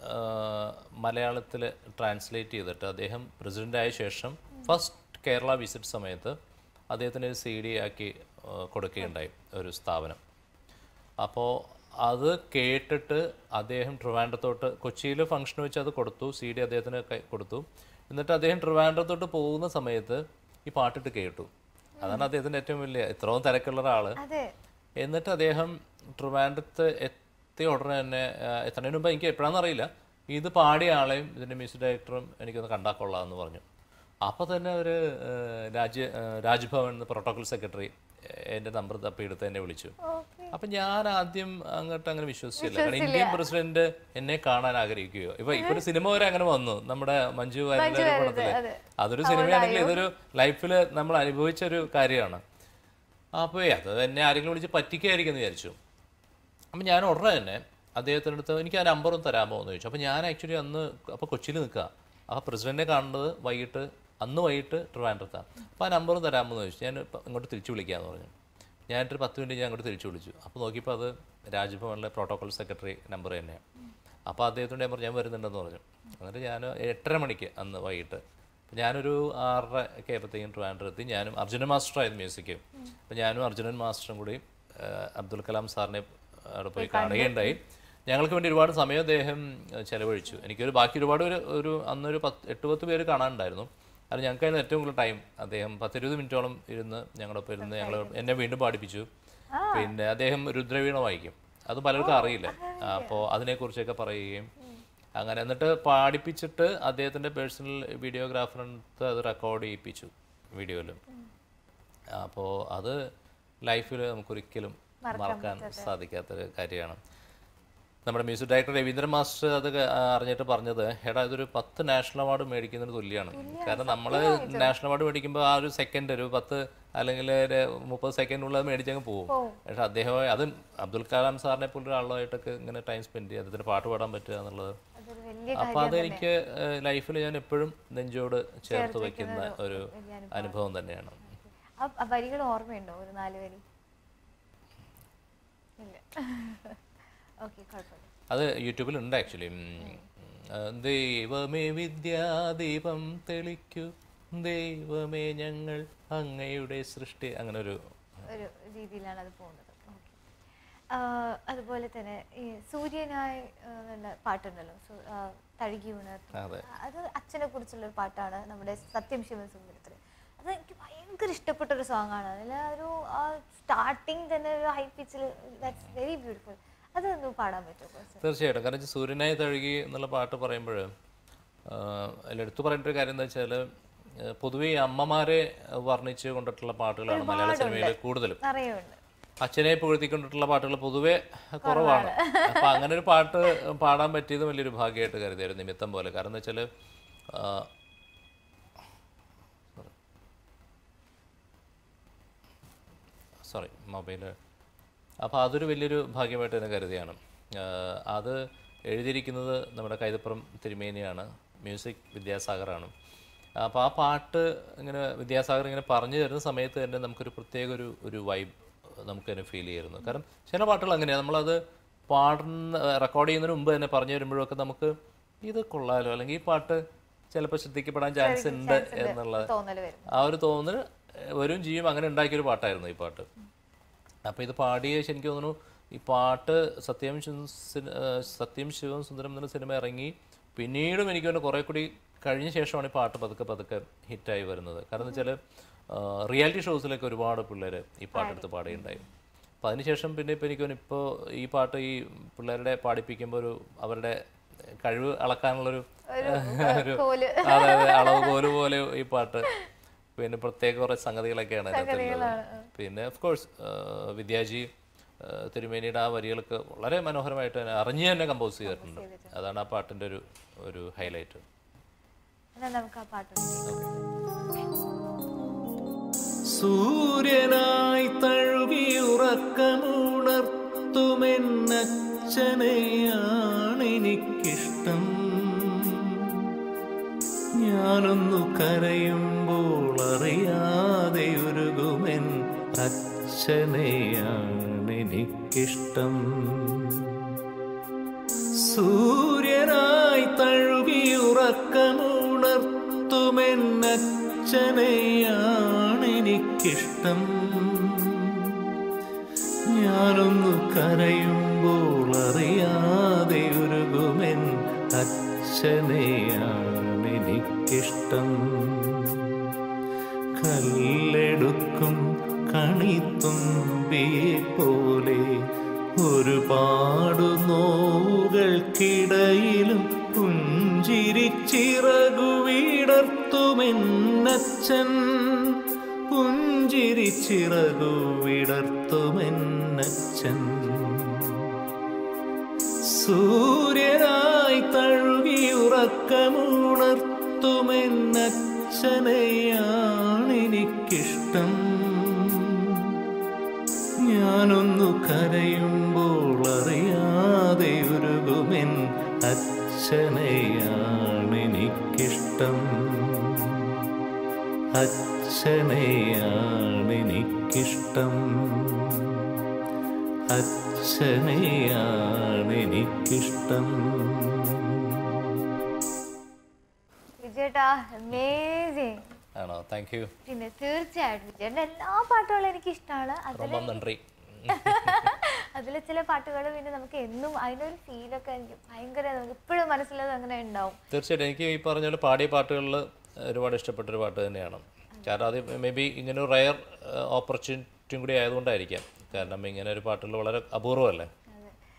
മലയാളത്തിൽ ട്രാൻസ്ലേറ്റ് ചെയ്തിട്ട് അദ്ദേഹം പ്രസിഡൻ്റ് ആയ ശേഷം ഫസ്റ്റ് കേരള വിസിറ്റ് സമയത്ത് അദ്ദേഹത്തിന് ഒരു സി ഡി ആക്കി ആ, കൊടുക്കുകയുണ്ടായി ഒരു സ്ഥാപനം അപ്പോൾ അത് കേട്ടിട്ട് അദ്ദേഹം ട്രിവാൻഡ്രത്തോട്ട് കൊച്ചിയിൽ ഫംഗ്ഷൻ വെച്ച് അത് കൊടുത്തു സി ഡി അദ്ദേഹത്തിന് കൈ- കൊടുത്തു എന്നിട്ട് അദ്ദേഹം ട്രിവാൻഡ്രത്തോട്ട് പോകുന്ന സമയത്ത് ഈ പാട്ടിട്ട് കേട്ടു അതാണ് അദ്ദേഹത്തിൻ്റെ ഏറ്റവും വലിയ ഇത്രയും തിരക്കുള്ള ഒരാൾ
അതെ
എന്നിട്ട് അദ്ദേഹം ട്രിവാൻഡ്രത്ത് എത്തിയ ഉടനെ തന്നെ ആ, എത്തുന്നതിന് മുമ്പ് എനിക്ക് എപ്പോഴാണെന്ന് അറിയില്ല ഇത് പാടിയ ആളെയും ഇതിൻ്റെ മ്യൂസിക് ഡയറക്ടറും എനിക്കൊന്ന് കണ്ടാൽ കൊള്ളാമെന്ന് പറഞ്ഞു അപ്പോൾ തന്നെ ഒരു ആ, രാജ്യ ആ, രാജ്ഭവൻ പ്രോട്ടോകോൾ സെക്രട്ടറി എൻ്റെ നമ്പർ തപ്പിയെടുത്ത് എന്നെ വിളിച്ചു
ഓക്കെ
അപ്പം ഞാൻ ആദ്യം അങ്ങോട്ട് അങ്ങനെ വിശ്വസിച്ചില്ല കാരണം ഇന്ത്യൻ പ്രസിഡന്റ് എന്നെ കാണാൻ ആഗ്രഹിക്കുകയോ ഇപ്പൊ ഇപ്പൊ ഒരു സിനിമ വരെ അങ്ങനെ വന്നു നമ്മുടെ മഞ്ജു വാര്യരുടെ ഒരു പടത്തില്
അതെ.
അതൊരു സിനിമയാണെങ്കിൽ ഇതൊരു ലൈഫിൽ നമ്മൾ അനുഭവിച്ച ഒരു കാര്യമാണ് അപ്പോൾ അത് എന്നെ ആരെങ്കിലും വിളിച്ച് പറ്റിക്കായിരിക്കും എന്ന് വിചാരിച്ചു അപ്പം ഞാൻ ഉടനെ തന്നെ അദ്ദേഹത്തിൻ്റെ അടുത്ത് എനിക്ക് ആ നമ്പർ ഒന്ന് തരാമോ എന്ന് ചോദിച്ചു അപ്പോൾ ഞാൻ ആക്ച്വലി അന്ന് അപ്പോൾ കൊച്ചിയിൽ നിൽക്കുക അപ്പോൾ പ്രസിഡന്റിനെ കാണുന്നത് വൈകിട്ട് അന്ന് വൈകിട്ട് ട്രിവാൻഡ്രത്താണ് അപ്പോൾ ആ നമ്പർ തരാമോ എന്ന് ചോദിച്ചു ഞാൻ ഇപ്പം ഇങ്ങോട്ട് തിരിച്ചു വിളിക്കാമെന്ന് പറഞ്ഞു ഞാനൊരു പത്ത് മിനിറ്റ് ഞാൻ അങ്ങോട്ട് തിരിച്ചു വിളിച്ചു അപ്പോൾ നോക്കിയപ്പോൾ അത് രാജ്ഭവനിലെ പ്രോട്ടോകോൾ സെക്രട്ടറി നമ്പർ തന്നെയാണ് അപ്പോൾ അദ്ദേഹത്തിൻ്റെ നമ്പർ ഞാൻ വരുന്നുണ്ടെന്ന് പറഞ്ഞു എന്നിട്ട് ഞാൻ എട്ടര മണിക്ക് അന്ന് വൈകിട്ട് അപ്പോൾ ഞാനൊരു ആറര ഒക്കെ ആയപ്പോഴത്തേക്കും ട്രിവാൻഡ്രം എത്തി ഞാനും അർജുനൻ മാസ്റ്ററായിരുന്നു മ്യൂസിക് അപ്പോൾ ഞാനും അർജുനൻ മാസ്റ്ററും കൂടി ആ, അബ്ദുൽ കലാം സാറിനെ അവിടെ പോയി കാണുകയുണ്ടായി ഞങ്ങൾക്ക് വേണ്ടി ഒരുപാട് സമയം അദ്ദേഹം ആ, ചെലവഴിച്ചു എനിക്കൊരു ബാക്കി ഒരുപാട് ഒരു ഒരു അന്നൊരു പത്ത് എട്ട് പത്ത് പേര് കാണാനുണ്ടായിരുന്നു അത് ഞങ്ങൾക്കായിരുന്നു ഏറ്റവും കൂടുതൽ ടൈം അദ്ദേഹം പത്തിരുപത് മിനിറ്റോളം ഇരുന്ന് ഞങ്ങളൊപ്പം ഇരുന്ന് ഞങ്ങൾ എന്നെ വീണ്ടും പാടിപ്പിച്ചു പിന്നെ അദ്ദേഹം രുദ്രവീണ വായിക്കും അത് പലർക്കും അറിയില്ല അപ്പോൾ അതിനെക്കുറിച്ചൊക്കെ പറയുകയും അങ്ങനെ എന്നിട്ട് പാടിപ്പിച്ചിട്ട് അദ്ദേഹത്തിൻ്റെ പേഴ്സണൽ വീഡിയോഗ്രാഫറിനടുത്ത് അത് റെക്കോർഡ് ചെയ്യിപ്പിച്ചു വീഡിയോയിൽ അപ്പോൾ അത് ലൈഫിൽ നമുക്കൊരിക്കലും മറക്കാൻ സാധിക്കാത്തൊരു കാര്യമാണ് നമ്മുടെ മ്യൂസിക് ഡയറക്ടർ രവീന്ദ്രൻ മാസ്റ്റർ അത് ക- ആ, അറിഞ്ഞിട്ട് പറഞ്ഞത് എടാ ഇതൊരു പത്ത് നാഷണൽ അവാർഡ് മേടിക്കുന്നതിന് തുല്യമാണ് കാരണം നമ്മൾ നാഷണൽ അവാർഡ് മേടിക്കുമ്പോൾ ആ ഒരു സെക്കൻഡ് ഒരു പത്ത് അല്ലെങ്കിൽ ഒരു മുപ്പത് സെക്കൻഡിനുള്ളിൽ മേടിച്ചങ്ങ് പോകും പക്ഷെ അദ്ദേഹം അത് അബ്ദുൽ കലാം സാറിനെ പോലെ ഒരാളുമായിട്ടൊക്കെ ഇങ്ങനെ ടൈം സ്പെൻഡ് ചെയ്യുക അദ്ദേഹത്തിന് പാട്ട് പാടാൻ പറ്റുക എന്നുള്ളത്
അതൊരു വലിയ
അപ്പോൾ അതെനിക്ക് ലൈഫിൽ ഞാൻ എപ്പോഴും നെഞ്ചോട് ചേർത്ത് വെക്കുന്ന ഒരു അനുഭവം തന്നെയാണ്
ആ- ആ വരികൾ ഓർമ്മയുണ്ടോ ഒരു നാല് വരി ഇല്ല ഓക്കെ കുഴപ്പമില്ല
അത് യൂട്യൂബിലുണ്ട് ആക്ച്വലി ദൈവമേ വിദ്യാദീപം തെളിക്കൂ ദൈവമേ ഞങ്ങൾ അങ്ങയുടെ സൃഷ്ടി അങ്ങനെ ഒരു
ഒരു രീതിയിലാണ് അത് പോകുന്നത് Okay. ആ, അതുപോലെ തന്നെ ഈ സൂര്യനായി ആ, എന്നുള്ള പാട്ടുണ്ടല്ലോ സു- ആ, തഴുകി ഉണർത്തും
അതെ.
അത് അച്ഛനെ കുറിച്ചുള്ള ഒരു പാട്ടാണ് നമ്മുടെ സത്യം ശിവസുന്ദരത്തിൽ അത് എനിക്ക് ഭയങ്കര ഇഷ്ടപ്പെട്ട ഒരു സോങ് ആണ് അതിൽ ഒരു സ്റ്റാർട്ടിങ് തന്നെ ഒരു ഹൈ പിച്ചിൽ ദാറ്റ്സ് വെരി ബ്യൂട്ടിഫുൾ അതൊന്ന് പാടാൻ പറ്റുമോ കുറച്ച്
തീർച്ചയായിട്ടും കാരണം വെച്ചാൽ സൂര്യനായി തഴുകി എന്നുള്ള പാട്ട് പറയുമ്പോൾ അതിൽ എടുത്തു പറയേണ്ട ഒരു കാര്യം എന്താ വെച്ചാൽ പൊതുവെ ഈ അമ്മമാരെ വർണ്ണിച്ച് കൊണ്ടിട്ടുള്ള പാട്ടുകളാണ് മലയാള സിനിമയിൽ കൂടുതലും
നിറയെ ഉണ്ട്
അച്ഛനെ പുകഴ്ത്തിക്കൊണ്ടിട്ടുള്ള പാട്ടുകൾ പൊതുവെ കുറവാണ് അപ്പൊ അങ്ങനെ ഒരു പാട്ട് പാടാൻ പറ്റിയത് വലിയൊരു ഭാഗ്യമായിട്ട് കരുതിയൊരു നിമിത്തം പോലെ കാരണം എന്താ വെച്ചാല് ആ, സോറി മൊബൈൽ അപ്പോൾ അതൊരു വലിയൊരു ഭാഗ്യമായിട്ട് തന്നെ കരുതിയാണ് ആ, അത് എഴുതിയിരിക്കുന്നത് നമ്മുടെ കൈതപ്പുറം തിരുമേനിയാണ് മ്യൂസിക് വിദ്യാസാഗറാണ് അപ്പോൾ ആ പാട്ട് ഇങ്ങനെ വിദ്യാസാഗർ ഇങ്ങനെ പറഞ്ഞു തരുന്ന സമയത്ത് തന്നെ നമുക്കൊരു പ്രത്യേക ഒരു ഒരു വൈബ് നമുക്ക് തന്നെ ഫീൽ ചെയ്യുന്നു കാരണം ചില പാട്ടുകൾ അങ്ങനെയാണ് നമ്മളത് പാടുന്ന റെക്കോർഡ് ചെയ്യുന്നതിന് മുമ്പ് തന്നെ പറഞ്ഞു വരുമ്പോഴൊക്കെ നമുക്ക് ഇത് കൊള്ളാലോ അല്ലെങ്കിൽ ഈ പാട്ട് ചിലപ്പോൾ ശ്രദ്ധിക്കപ്പെടാൻ ചാൻസ് ഉണ്ട് എന്നുള്ളത്
തോന്നൽ വരും
ആ ഒരു തോന്നൽ വരും ചെയ്യും അങ്ങനെ ഉണ്ടാക്കിയൊരു പാട്ടായിരുന്നു ഈ പാട്ട് അപ്പോൾ ഇത് പാടിയ ശരിക്കും തോന്നുന്നു ഈ പാട്ട് സത്യം ശിവ- സിന- ആ, സത്യം ശിവം സുന്ദരം എന്ന സിനിമ ഇറങ്ങി പിന്നീടും എനിക്ക് തോന്നുന്നു കുറേ കൂടി കഴിഞ്ഞ ശേഷമാണ് ഈ പാട്ട് പതുക്കെ പതുക്കെ ഹിറ്റായി വരുന്നത് കാരണം എന്ന് വെച്ചാൽ റിയാലിറ്റി ഷോസിലൊക്കെ ഒരുപാട് പിള്ളേർ ഈ പാട്ടെടുത്ത് പാടുകയുണ്ടായി അപ്പോൾ അതിനുശേഷം പിന്നെ ഇപ്പോൾ എനിക്ക് തോന്നുന്നു ഇപ്പോൾ ഈ പാട്ട് ഈ പിള്ളേരുടെ പാടിപ്പിക്കുമ്പോൾ ഒരു അവരുടെ കഴിവ് അളക്കാനുള്ളൊരു ഒരു
കോല്
അതെ അതെ അളവ് കോല് പോലെ ഈ പാട്ട് പിന്നെ പ്രത്യേക കുറെ സംഗതികളൊക്കെയാണ് അതിനകത്തുള്ളത് പിന്നെ ഓഫ് കോഴ്സ് വിദ്യാജി ആ, തിരുമേനിയുടെ ആ വരികൾക്ക് വളരെ മനോഹരമായിട്ട് തന്നെ അറിഞ്ഞു തന്നെ കമ്പോസ് ചെയ്തിട്ടുണ്ട് അതാണ് ആ പാട്ടിൻ്റെ ഒരു ഒരു ഹൈലൈറ്റ്
എന്നാൽ നമുക്ക് ആ പാട്ട്
സൂര്യനായി തഴുകിയുറക്കമുണർത്തുമെന്നച്ഛനെയാണെനിക്കിഷ്ടം ഞാനൊന്നു കരയുമ്പോൾ അറിയാതെ ഉരുകുമെൻ അച്ഛനെയാണെനിക്കിഷ്ടം സൂര്യനായി തഴുകിയുറക്കമുണർത്തുമെന്നച്ഛനെയാണെനിക്കിഷ്ടം ഞാനൊന്നു കരയുമ്പോൾ അറിയാതെ ഉരുകുമെൻ അച്ഛനെയാണെനിക്കിഷ്ടം കല്ലെടുക്കും കണിത്തുമ്പിയെ പോലെ ഒരുപാടു നോവുകൾക്കിടയിലും പുഞ്ചിരിച്ചിറകു വിടർത്തുമെന്നച്ഛൻ പുഞ്ചിരിച്ചിറകു വിടർത്തുമെന്നച്ഛൻ സൂര്യനായി തഴുകിയുറക്കമുണർത്തുമെന്നച്ഛനെയാണെനിക്കിഷ്ടം ഞാനൊന്നു കരയുമ്പോൾ അറിയാതെ ഉരുകുമെൻ അച്ഛനെയാണെനിക്കിഷ്ടം അച്ഛനെയാണെനിക്കിഷ്ടം അച്ഛനെയാണെനിക്കിഷ്ടം
വിജയേട്ടാ അമേസിങ്
ആണോ താങ്ക് യു
പിന്നെ തീർച്ചയായിട്ടും വിജയന്റെ എല്ലാ പാട്ടുകളും എനിക്ക് ഇഷ്ടമാണ് അതിൽ
ரொம்ப നന്ദി
അതിൽ ചില പാട്ടുകൾ പിന്നെ നമുക്ക് എന്നും അതിനൊരു ഫീലൊക്കെ എനിക്ക് ഭയങ്കര നമുക്ക് ഇപ്പോഴും മനസ്സിലത് അങ്ങനെ ഉണ്ടാവും
തീർച്ചയായിട്ടും എനിക്ക് ഈ പറഞ്ഞ പോലെ പാടിയ പാട്ടുകളിൽ ഒരുപാട് ഇഷ്ടപ്പെട്ടൊരു പാട്ട് തന്നെയാണ് കാരണം അത് മേ ബി ഇങ്ങനെ ഒരു റയർ ഓപ്പർച്യൂണിറ്റിയും കൂടി ആയതുകൊണ്ടായിരിക്കാം കാരണം ഇങ്ങനെ ഒരു പാട്ടുകൾ വളരെ അപൂർവമല്ലേ
അതെ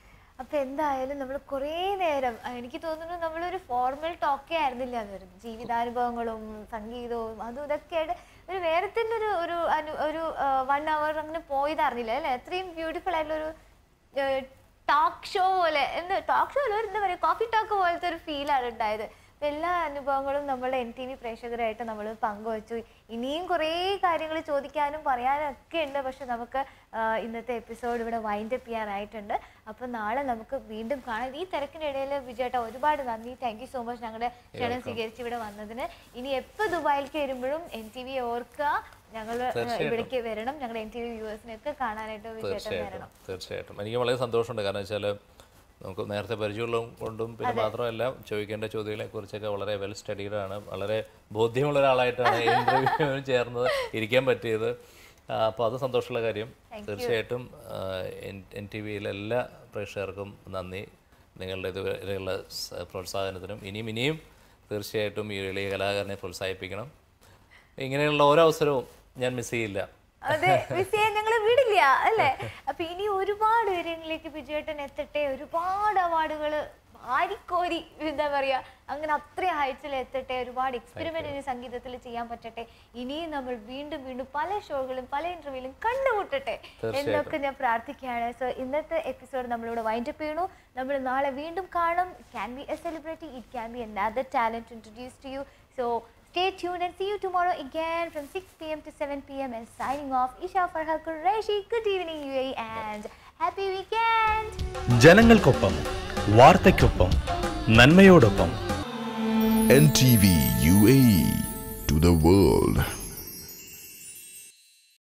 അപ്പൊ എന്തായാലും നമ്മൾ കുറേ നേരം ആ, എനിക്ക് തോന്നുന്നു നമ്മളൊരു ഫോർമൽ ടോക്കേ ആയിരുന്നില്ല അതൊരു ജീവിതാനുഭവങ്ങളും സംഗീതവും അതും ഇതൊക്കെയായിട്ട് ഒരു വേറെ തന്നെ ഒരു ഒരു അനു ഒരു വൺ അവർ അങ്ങനെ പോയത് അറിഞ്ഞില്ല അല്ലേ അത്രയും ബ്യൂട്ടിഫുൾ ആയിട്ടുള്ള ഒരു ടോക്ക് ഷോ പോലെ എന്ത് ടോക്ക് ഷോ അല്ല ഒരു എന്താ പറയുക കോഫി ടോക്ക് പോലത്തെ ഒരു ഫീലാണ് ഉണ്ടായത് അപ്പൊ എല്ലാ അനുഭവങ്ങളും നമ്മുടെ എൻ ടി വി പ്രേക്ഷകരായിട്ട് നമ്മൾ പങ്കുവച്ചു ഇനിയും കുറേ കാര്യങ്ങൾ ചോദിക്കാനും പറയാനും ഒക്കെ ഉണ്ട് പക്ഷെ നമുക്ക് ആ, ഇന്നത്തെ എപ്പിസോഡ് ഇവിടെ വൈൻഡ് അപ്പ് ചെയ്യാനായിട്ടുണ്ട് അപ്പോൾ നാളെ നമുക്ക് വീണ്ടും കാണാം ഈ തിരക്കിനിടയിൽ വിജയേട്ട ഒരുപാട് നന്ദി താങ്ക് യു സോ മച്ച് ഞങ്ങളുടെ ക്ഷണം സ്വീകരിച്ച് ഇവിടെ വന്നതിന് ഇനി എപ്പോൾ ദുബായിലേക്ക് വരുമ്പോഴും എൻ ടി വി ഓർക്കുക ഞങ്ങൾ
തീർച്ചയായിട്ടും.
ഇവിടേക്ക് വരണം ഞങ്ങളുടെ എൻ ടി വി വ്യൂവേഴ്സിനൊക്കെ കാണാനായിട്ട് വിജയേട്ടൻ വരണം
തീർച്ചയായിട്ടും തീർച്ചയായിട്ടും എനിക്ക് വളരെ സന്തോഷമുണ്ട് കാരണം വെച്ചാൽ നമുക്ക് നേരത്തെ പരിചയമുള്ളതും കൊണ്ടും പിന്നെ മാത്രമല്ല ചോദിക്കേണ്ട ചോദ്യങ്ങളെ കുറിച്ചൊക്കെ വളരെ വെൽ സ്റ്റഡീഡ് ആണ് വളരെ ബോധ്യമുള്ള ഒരാളായിട്ടാണ് ഇന്റർവ്യൂ ചേർന്നത് ഇരിക്കാൻ പറ്റിയത് അപ്പോൾ അത് സന്തോഷമുള്ള കാര്യം തീർച്ചയായിട്ടും എൻ ടി വിയിലെ എല്ലാ പ്രേക്ഷകർക്കും നന്ദി നിങ്ങളുടെ ഇതുവരെയുള്ള സ- പ്രോത്സാഹനത്തിനും ഇനിയും ഇനിയും തീർച്ചയായിട്ടും ഈ എളിയ കലാകാരനെ പ്രോത്സാഹിപ്പിക്കണം ഇങ്ങനെയുള്ള ഓരോ അവസരവും ഞാൻ മിസ് ചെയ്യില്ല
അതെ മിസ് ചെയ്യാൻ ഞങ്ങൾ വിടില്ല അല്ലേ അപ്പൊ ഇനി ഒരുപാട് ഉയരങ്ങളിലേക്ക് വിജയേട്ടൻ എത്തട്ടെ ഒരുപാട് അവാർഡുകൾ ആരിക്കോരി എന്താ പറയാ അങ്ങനെ അത്രയും ഹൈറ്റ്സിൽ എത്തട്ടെ ഒരുപാട് എക്സ്പെരിമെന്റ് ഇനി സംഗീതത്തിൽ ചെയ്യാൻ പറ്റട്ടെ ഇനിയും നമ്മൾ വീണ്ടും വീണ്ടും പല ഷോകളും പല ഇന്റർവ്യൂവിലും കണ്ടുമുട്ടട്ടെ എന്നൊക്കെ ഞാൻ പ്രാർത്ഥിക്കുകയാണ് സോ ഇന്നത്തെ എപ്പിസോഡ് നമ്മളിവിടെ വൈൻഡപ്പ് ചെയ്യണു നമ്മൾ നാളെ വീണ്ടും കാണും can be a celebrity it can be another talent introduced to you so Stay tuned and see you tomorrow again from 6 p.m. to 7 p.m. and signing off Isha Farha Qureshi. Good evening, UAE, and happy weekend!
ജനങ്ങൾക്കൊപ്പം വാർത്തയ്ക്കൊപ്പം നന്മയോടൊപ്പം
NTV UAE to the world.